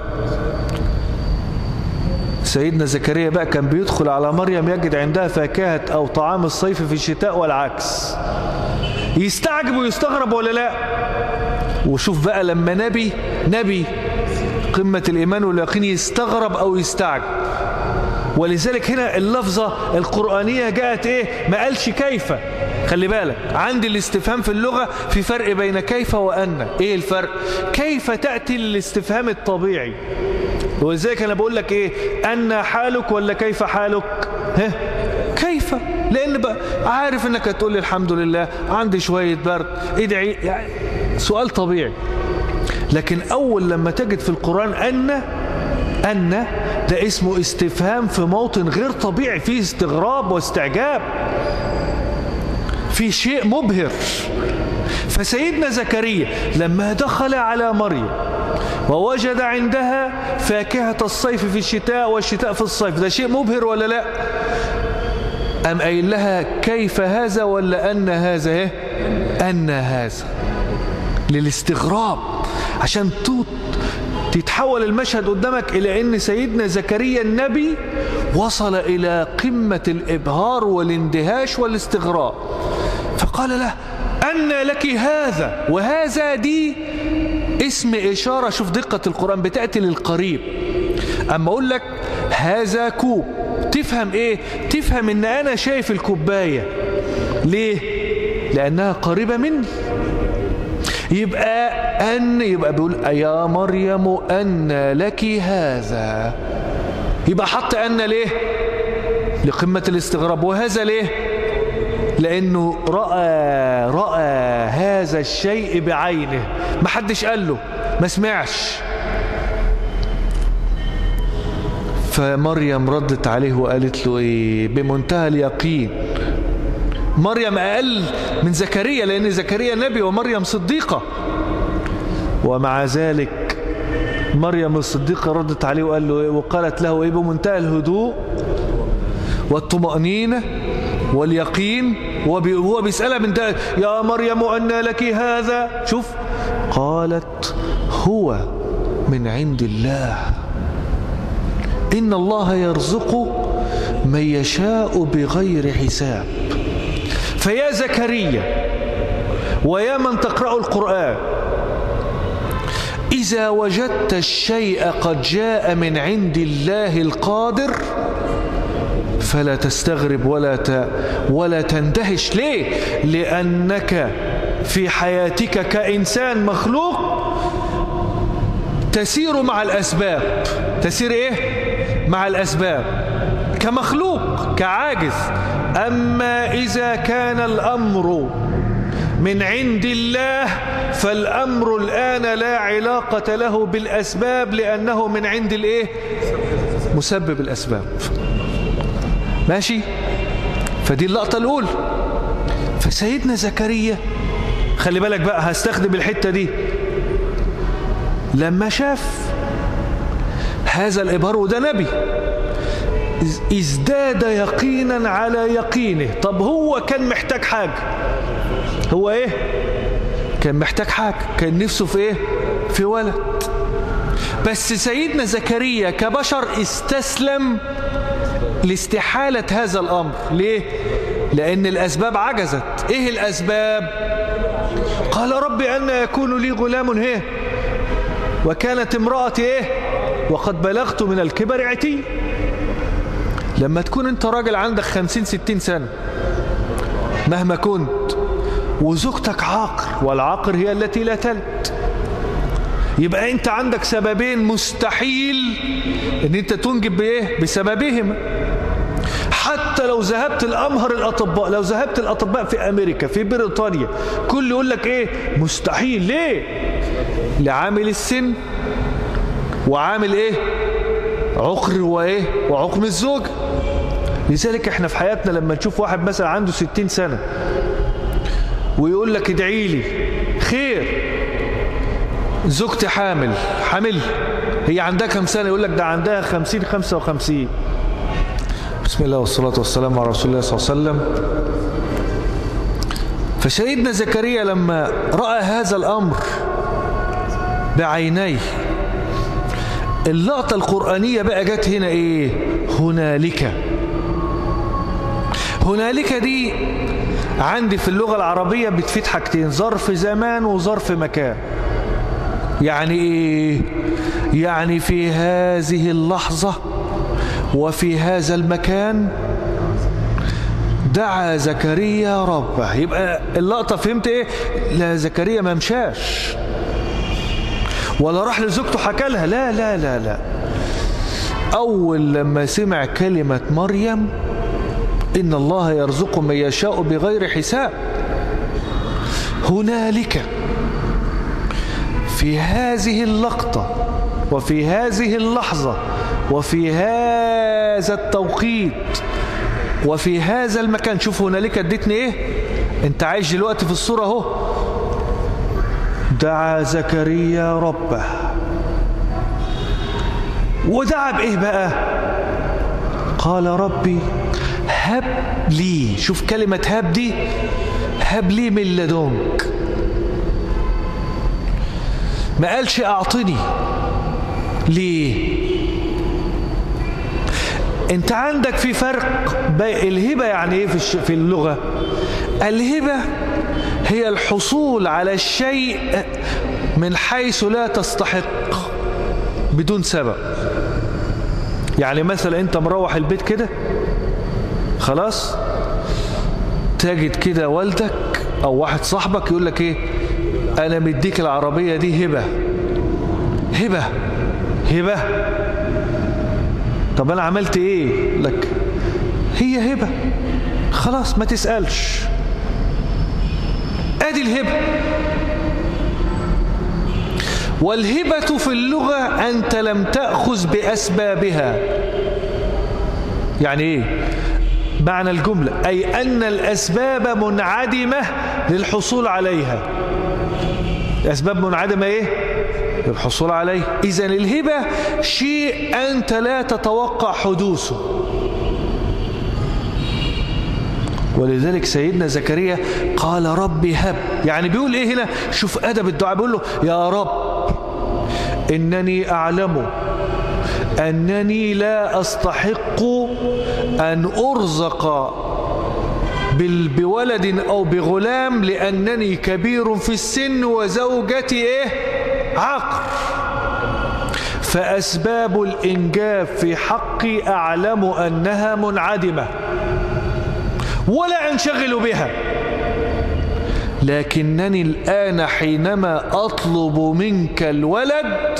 سيدنا زكريا بقى كان بيدخل على مريم يجد عندها فاكهة أو طعام الصيف في الشتاء والعكس يستعجب ويستغرب ولا لا وشوف بقى لما نبي نبي قمة الإيمان واليقين يستغرب أو يستعجب ولذلك هنا اللفظة القرآنية جاءت إيه ما قالش كيف خلي بالك عندي الاستفهام في اللغة في فرق بين كيف وأن إيه الفرق كيف تأتي الاستفهام الطبيعي ولذلك أنا بقول لك إيه أن حالك ولا كيف حالك ها كيف لأن بقى عارف أنك هتقول لي الحمد لله عندي شوية برد ادعي يعني سؤال طبيعي لكن أول لما تجد في القرآن أن أن ده اسمه استفهام في موطن غير طبيعي فيه استغراب واستعجاب في شيء مبهر فسيدنا زكريا لما دخل على مريم ووجد عندها فاكهة الصيف في الشتاء والشتاء في الصيف ده شيء مبهر ولا لا أم قايل لها كيف هذا ولا أن هذا إيه؟ أن هذا للاستغراب عشان تتحول المشهد قدامك إلى أن سيدنا زكريا النبي وصل إلى قمة الإبهار والاندهاش والاستغراب فقال له أن لك هذا وهذا دي اسم إشارة شوف دقة القرآن بتأتي للقريب أما أقول لك هذا كوب تفهم إيه تفهم إن أنا شايف الكوباية ليه لأنها قريبة مني يبقى أن يبقى بيقول يا مريم أن لك هذا يبقى حط أن ليه لقمة الاستغراب وهذا ليه لأنه رأى رأى هذا الشيء بعينه ما حدش قال له ما سمعش فمريم ردت عليه وقالت له إيه بمنتهى اليقين مريم أقل من زكريا لأن زكريا نبي ومريم صديقة ومع ذلك مريم الصديقة ردت عليه وقال له إيه وقالت له إيه بمنتهى الهدوء والطمأنينة واليقين وهو بيسألها من ده يا مريم أن لك هذا شوف قالت هو من عند الله إن الله يرزق من يشاء بغير حساب فيا زكريا ويا من تقرأ القرآن إذا وجدت الشيء قد جاء من عند الله القادر فلا تستغرب ولا ت... ولا تندهش ليه لأنك في حياتك كإنسان مخلوق تسير مع الأسباب تسير إيه مع الأسباب كمخلوق كعاجز أما إذا كان الأمر من عند الله فالأمر الآن لا علاقة له بالأسباب لأنه من عند الإيه مسبب الأسباب ماشي فدي اللقطة الأولى فسيدنا زكريا خلي بالك بقى هستخدم الحتة دي لما شاف هذا الإبهار وده نبي ازداد يقينا على يقينه طب هو كان محتاج حاجة هو ايه كان محتاج حاجة كان نفسه في ايه في ولد بس سيدنا زكريا كبشر استسلم لاستحالة هذا الأمر ليه لأن الأسباب عجزت إيه الأسباب قال رب أن يكون لي غلام هي وكانت امرأتي ايه وقد بلغت من الكبر عتي لما تكون انت راجل عندك خمسين ستين سنة مهما كنت وزوجتك عاقر والعاقر هي التي لا تلد يبقى انت عندك سببين مستحيل ان انت تنجب بايه بسببهما حتى لو ذهبت الامهر الاطباء لو ذهبت الاطباء في امريكا في بريطانيا كل يقول لك ايه مستحيل ليه لعامل السن وعامل ايه عقر وايه وعقم الزوج لذلك احنا في حياتنا لما نشوف واحد مثلا عنده ستين سنة ويقول لك ادعي لي خير زوجتي حامل حامل هي عندها كم سنة يقول لك ده عندها خمسين خمسة وخمسين بسم الله والصلاة والسلام على رسول الله صلى الله عليه وسلم فسيدنا زكريا لما رأى هذا الأمر بعينيه اللقطة القرآنية بقى جت هنا ايه هنالك هنالك دي عندي في اللغة العربية بتفيد حاجتين ظرف زمان وظرف مكان يعني ايه يعني في هذه اللحظة وفي هذا المكان دعا زكريا ربه يبقى اللقطة فهمت ايه لا زكريا ما مشاش ولا راح لزوجته حكى لها لا لا لا لا أول لما سمع كلمة مريم إن الله يرزق من يشاء بغير حساب هنالك في هذه اللقطة وفي هذه اللحظة وفي هذا التوقيت وفي هذا المكان شوف هنالك اديتني ايه انت عايش دلوقتي في الصورة اهو دعا زكريا ربه ودعا بايه بقى قال ربي هب لي شوف كلمة هب دي هب لي من لدنك ما قالش اعطني ليه انت عندك في فرق الهبة يعني ايه في, في اللغة الهبة هي الحصول على الشيء من حيث لا تستحق بدون سبب يعني مثلا انت مروح البيت كده خلاص تجد كده والدك او واحد صاحبك يقول لك ايه انا مديك العربية دي هبة هبة هبة طب انا عملت ايه لك هي هبة خلاص ما تسألش ادي الهبة والهبة في اللغة أنت لم تأخذ بأسبابها يعني إيه معنى الجملة أي أن الأسباب منعدمة للحصول عليها الأسباب منعدمة إيه للحصول عليه إذن الهبة شيء أنت لا تتوقع حدوثه ولذلك سيدنا زكريا قال ربي هب يعني بيقول ايه هنا شوف ادب الدعاء بيقول له يا رب انني اعلم انني لا استحق ان ارزق بولد او بغلام لانني كبير في السن وزوجتي ايه عقر فاسباب الانجاب في حقي اعلم انها منعدمه ولا أنشغل بها لكنني الآن حينما أطلب منك الولد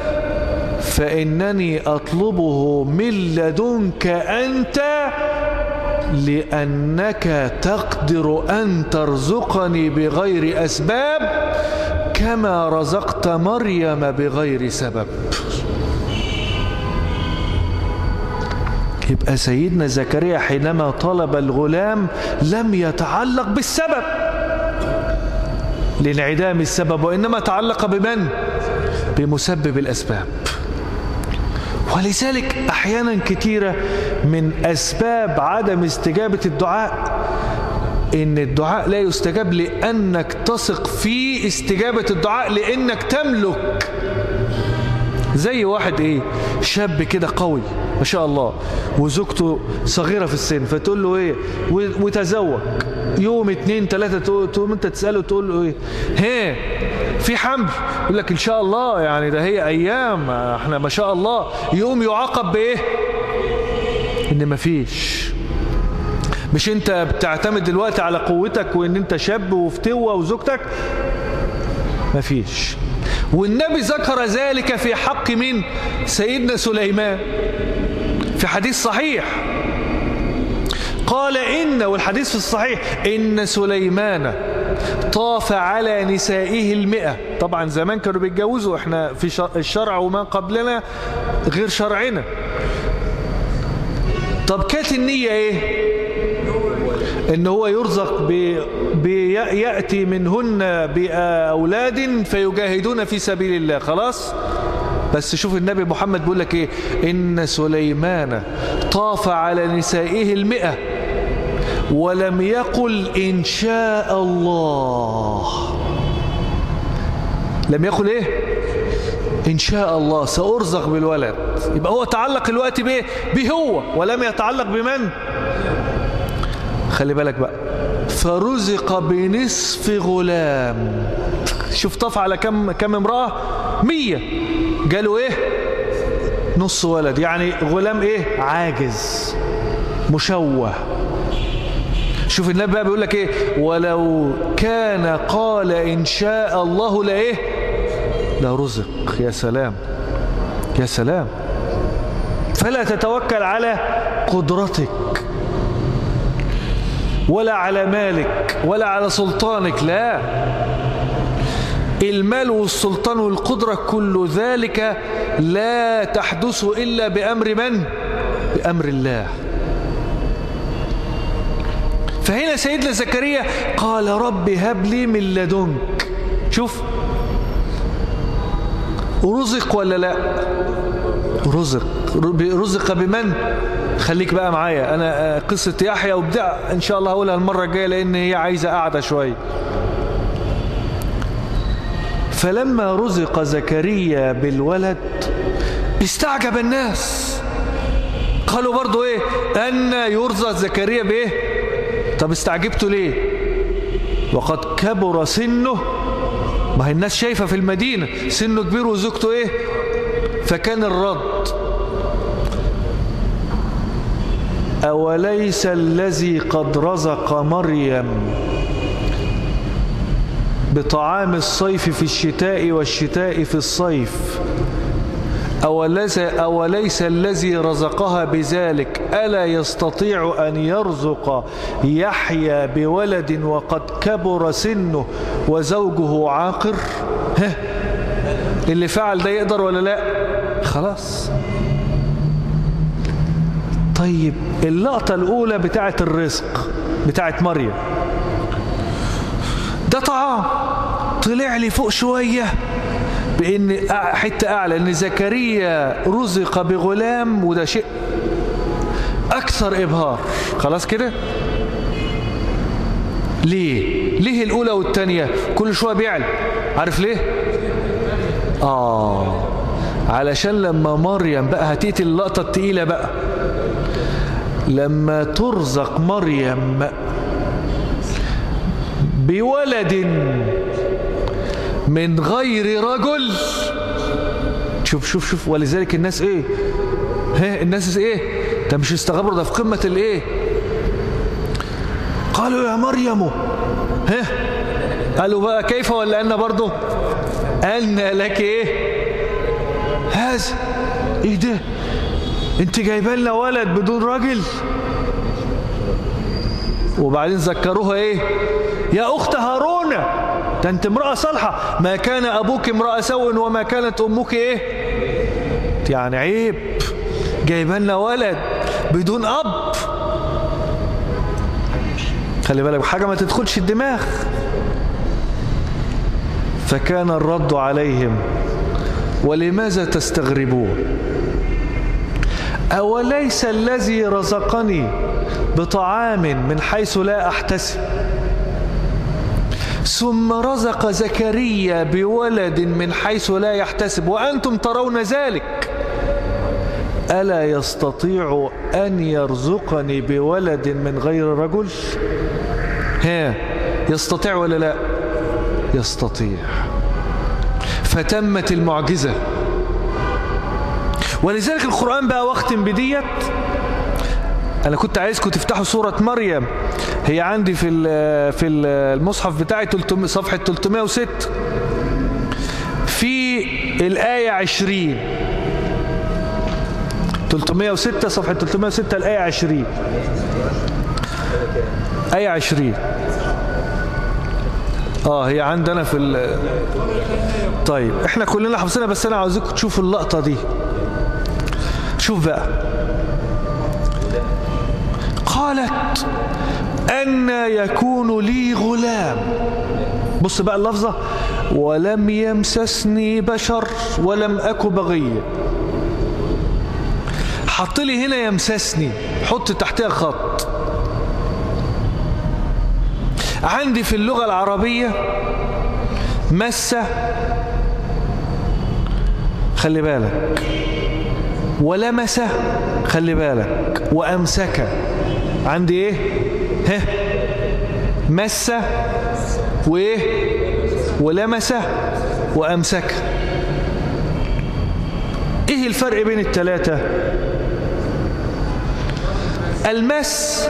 فإنني أطلبه من لدنك أنت لأنك تقدر أن ترزقني بغير أسباب كما رزقت مريم بغير سبب يبقى سيدنا زكريا حينما طلب الغلام لم يتعلق بالسبب لانعدام السبب وإنما تعلق بمن بمسبب الأسباب ولذلك أحيانا كثيرة من أسباب عدم استجابة الدعاء إن الدعاء لا يستجاب لأنك تثق في استجابة الدعاء لأنك تملك زي واحد إيه شاب كده قوي ما شاء الله وزوجته صغيرة في السن فتقول له ايه وتزوج يوم اتنين تلاتة تقوم انت تسأله تقول له ايه هي في حمل يقول لك ان شاء الله يعني ده هي ايام احنا ما شاء الله يوم يعاقب بايه ان مفيش مش انت بتعتمد دلوقتي على قوتك وان انت شاب وفتوة وزوجتك مفيش والنبي ذكر ذلك في حق من سيدنا سليمان في حديث صحيح قال إن والحديث في الصحيح إن سليمان طاف على نسائه المئة طبعا زمان كانوا بيتجوزوا احنا في الشرع وما قبلنا غير شرعنا طب كانت النية ايه ان هو يرزق بيأتي منهن بأولاد فيجاهدون في سبيل الله خلاص بس شوف النبي محمد بيقول لك ايه ان سليمان طاف على نسائه المئة ولم يقل ان شاء الله لم يقل ايه إن شاء الله سأرزق بالولد يبقى هو تعلق الوقت به بهو ولم يتعلق بمن خلي بالك بقى فرزق بنصف غلام شوف طف على كم كم امرأة مية قالوا ايه نص ولد يعني غلام ايه عاجز مشوه شوف النبي بقى بيقول لك ايه ولو كان قال ان شاء الله لايه لرزق يا سلام يا سلام فلا تتوكل على قدرتك ولا على مالك ولا على سلطانك لا المال والسلطان والقدرة كل ذلك لا تحدث إلا بأمر من؟ بأمر الله فهنا سيدنا زكريا قال رب هب لي من لدنك شوف رزق ولا لا رزق رزق بمن خليك بقى معايا انا قصة يحيى وبدع ان شاء الله هقولها المرة الجاية لان هي عايزة قاعدة شوية فلما رزق زكريا بالولد استعجب الناس قالوا برضو ايه ان يرزق زكريا بايه طب استعجبتوا ليه وقد كبر سنه ما هي الناس شايفة في المدينة سنه كبير وزوجته ايه فكان الرد أوليس الذي قد رزق مريم بطعام الصيف في الشتاء والشتاء في الصيف أوليس, أوليس الذي رزقها بذلك ألا يستطيع أن يرزق يحيى بولد وقد كبر سنه وزوجه عاقر ها اللي فعل ده يقدر ولا لا خلاص طيب اللقطة الأولى بتاعت الرزق بتاعت مريم ده طعام طلع لي فوق شوية بأن حتة أعلى أن زكريا رزق بغلام وده شيء أكثر إبهار خلاص كده ليه ليه الأولى والتانية كل شوية بيعلى عارف ليه آه علشان لما مريم بقى هتيتي اللقطة التقيلة بقى لما ترزق مريم بولد من غير رجل شوف شوف شوف ولذلك الناس ايه ها الناس ايه ده مش استغبروا ده في قمة الايه قالوا يا مريم ها قالوا بقى كيف ولا أن برضه أن لك ايه هذا ايه ده انت جايبه لنا ولد بدون راجل وبعدين ذكروها ايه يا اخت هارون ده انت امرأة صالحة ما كان ابوك امرأة سوء وما كانت امك ايه يعني عيب جايبه لنا ولد بدون اب خلي بالك حاجة ما تدخلش الدماغ فكان الرد عليهم ولماذا تستغربون أوليس الذي رزقني بطعام من حيث لا أحتسب ثم رزق زكريا بولد من حيث لا يحتسب وأنتم ترون ذلك ألا يستطيع أن يرزقني بولد من غير رجل ها يستطيع ولا لا يستطيع فتمت المعجزة ولذلك القرآن بقى وقت بديت أنا كنت عايزكم تفتحوا سورة مريم هي عندي في في المصحف بتاعي صفحة 306 في الآية 20 306 صفحة 306 الآية 20 آية 20 اه هي عندنا في ال طيب احنا كلنا حافظينها بس انا عاوزكم تشوفوا اللقطة دي شوف بقى قالت أن يكون لي غلام بص بقى اللفظة ولم يمسسني بشر ولم أك بغيا حط لي هنا يمسسني حط تحتها خط عندي في اللغة العربية مسة خلي بالك ولمس خلي بالك وأمسك عندي ايه ها مس وايه ولمس وأمسك ايه الفرق بين الثلاثة المس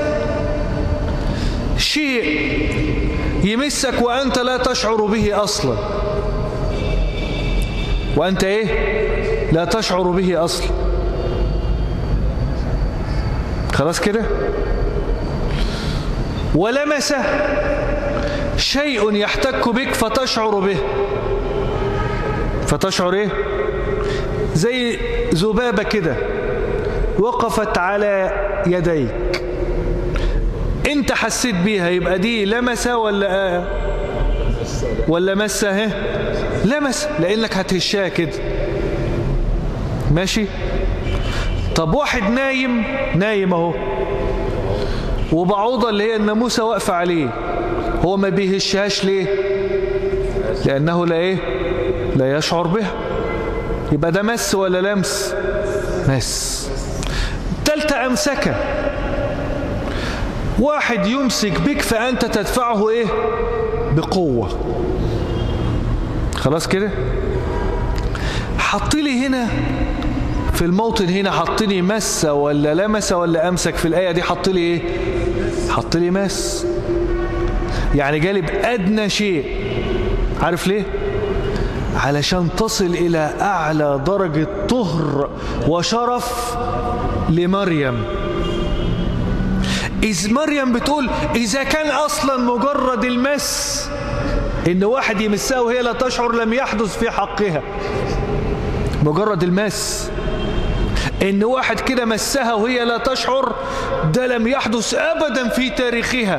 شيء يمسك وأنت لا تشعر به أصلا وأنت إيه لا تشعر به أصلا خلاص كده ولمس شيء يحتك بك فتشعر به فتشعر ايه زي ذبابة كده وقفت على يديك انت حسيت بيها يبقى دي لمس ولا آه ولا مس اهي لمس لانك هتهشها كده ماشي طب واحد نايم نايم اهو وبعوضة اللي هي الناموسة واقفة عليه هو ما بيهشهاش ليه لأنه لا إيه لا يشعر بها يبقى ده مس ولا لمس مس تالتة أمسكة واحد يمسك بك فأنت تدفعه إيه بقوة خلاص كده حط لي هنا في الموطن هنا حط لي مس ولا لمس ولا أمسك في الآية دي حط لي إيه حط لي مس يعني جالب أدنى شيء عارف ليه علشان تصل إلى أعلى درجة طهر وشرف لمريم إذ مريم بتقول إذا كان أصلا مجرد المس إن واحد يمسها وهي لا تشعر لم يحدث في حقها مجرد المس إن واحد كده مسها وهي لا تشعر ده لم يحدث أبدا في تاريخها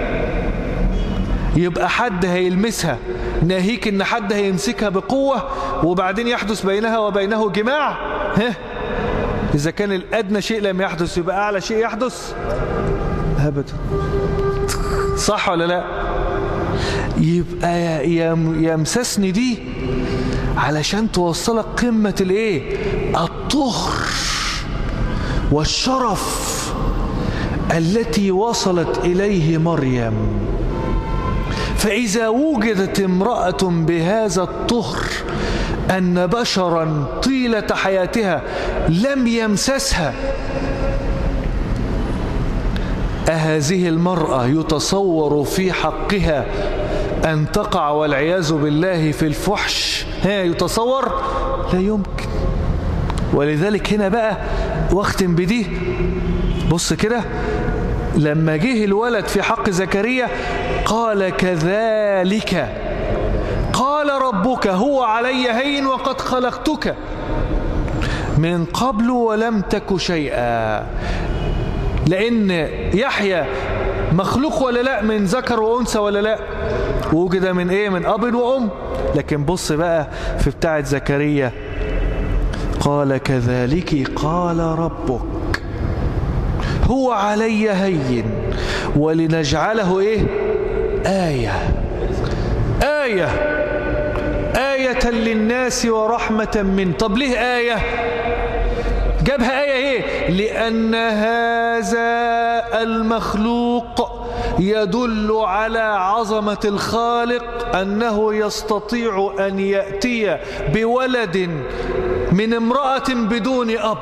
يبقى حد هيلمسها ناهيك ان حد هيمسكها بقوة وبعدين يحدث بينها وبينه جماع ها إذا كان الأدنى شيء لم يحدث يبقى أعلى شيء يحدث أبدا صح ولا لا يبقى يمسسني دي علشان توصلك قمة الايه الطهر والشرف التي وصلت إليه مريم فإذا وجدت امرأة بهذا الطهر أن بشرا طيلة حياتها لم يمسسها أهذه المرأة يتصور في حقها أن تقع والعياذ بالله في الفحش ها يتصور لا يمكن ولذلك هنا بقى واختم بدي بص كده لما جه الولد في حق زكريا قال كذلك قال ربك هو علي هين وقد خلقتك من قبل ولم تك شيئا لأن يحيى مخلوق ولا لا من ذكر وأنثى ولا لا وجد من ايه من اب وام لكن بص بقى في بتاعه زكريا قال كذلك قال ربك هو علي هين ولنجعله ايه آية آية آية للناس ورحمة من طب ليه آية جابها آية ايه لأن هذا المخلوق يدل على عظمة الخالق أنه يستطيع أن يأتي بولد من امرأة بدون أب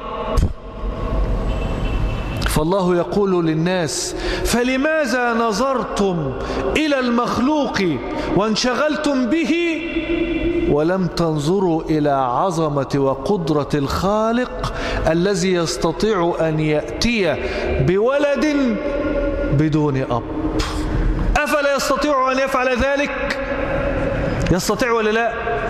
فالله يقول للناس فلماذا نظرتم إلى المخلوق وانشغلتم به ولم تنظروا إلى عظمة وقدرة الخالق الذي يستطيع أن يأتي بولد بدون أب أفلا يستطيع أن يفعل ذلك يستطيع ولا لا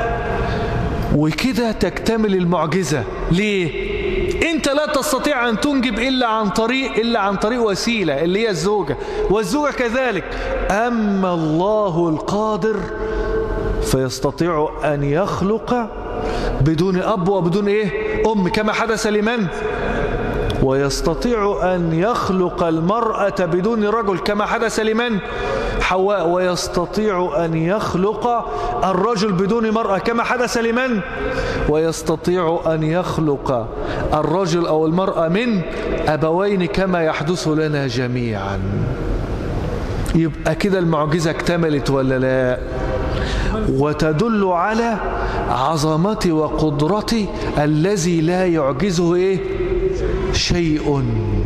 وكده تكتمل المعجزة ليه انت لا تستطيع ان تنجب الا عن طريق الا عن طريق وسيله اللي هي الزوجه والزوجه كذلك اما الله القادر فيستطيع ان يخلق بدون اب وبدون ايه ام كما حدث لمن ويستطيع أن يخلق المرأة بدون رجل كما حدث لمن حواء ويستطيع أن يخلق الرجل بدون مرأة كما حدث لمن ويستطيع أن يخلق الرجل أو المرأة من أبوين كما يحدث لنا جميعا يبقى كده المعجزة اكتملت ولا لا وتدل على عظمة وقدرة الذي لا يعجزه ايه شيء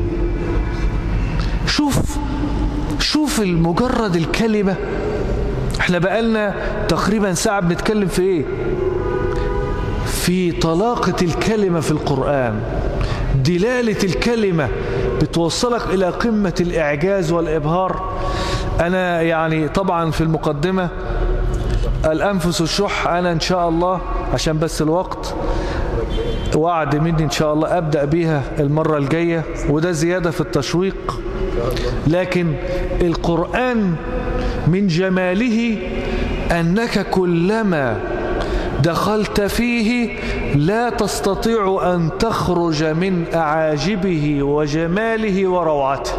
شوف شوف المجرد الكلمة احنا بقالنا تقريبا ساعة بنتكلم في ايه في طلاقة الكلمة في القرآن دلالة الكلمة بتوصلك إلى قمة الإعجاز والإبهار أنا يعني طبعا في المقدمة الأنفس الشح أنا إن شاء الله عشان بس الوقت وعد مني إن شاء الله أبدأ بيها المرة الجاية وده زيادة في التشويق لكن القرآن من جماله أنك كلما دخلت فيه لا تستطيع أن تخرج من أعاجبه وجماله وروعته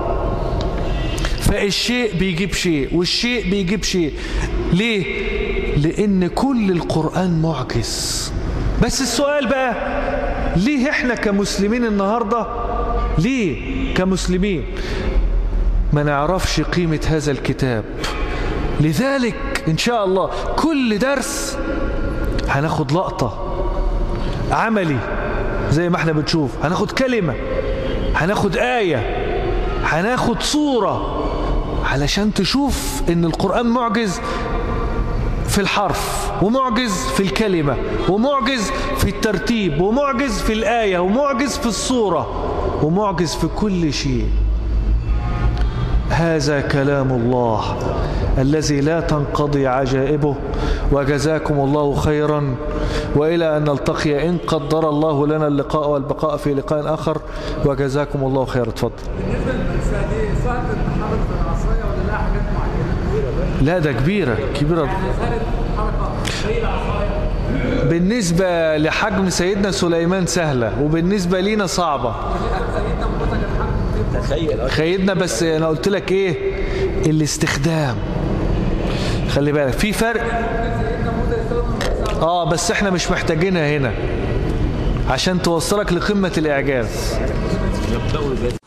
فالشيء بيجيب شيء والشيء بيجيب شيء ليه؟ لأن كل القرآن معجز بس السؤال بقى ليه احنا كمسلمين النهاردة ليه كمسلمين ما نعرفش قيمة هذا الكتاب لذلك إن شاء الله كل درس هناخد لقطة عملي زي ما احنا بنشوف هناخد كلمة هناخد آية هناخد صورة علشان تشوف ان القرآن معجز في الحرف ومعجز في الكلمة ومعجز في الترتيب ومعجز في الآية ومعجز في الصورة ومعجز في كل شيء هذا كلام الله الذي لا تنقضي عجائبه وجزاكم الله خيرا وإلى أن نلتقي إن قدر الله لنا اللقاء والبقاء في لقاء آخر وجزاكم الله خيرا اتفضل بالنسبه للمأساة دي سهل تتحرك في العصاية ولا لها حاجات معينة؟ لا ده كبيرة كبيرة يعني سهل الحركة زي العصاية بالنسبة لحجم سيدنا سليمان سهلة وبالنسبة لينا صعبة سيدنا موسى كان حجمه تخيل خيدنا بس انا قلت لك ايه الاستخدام خلي بالك في فرق سيدنا موسى يستخدم اه بس احنا مش محتاجينها هنا عشان توصلك لقمة الاعجاز يبدأوا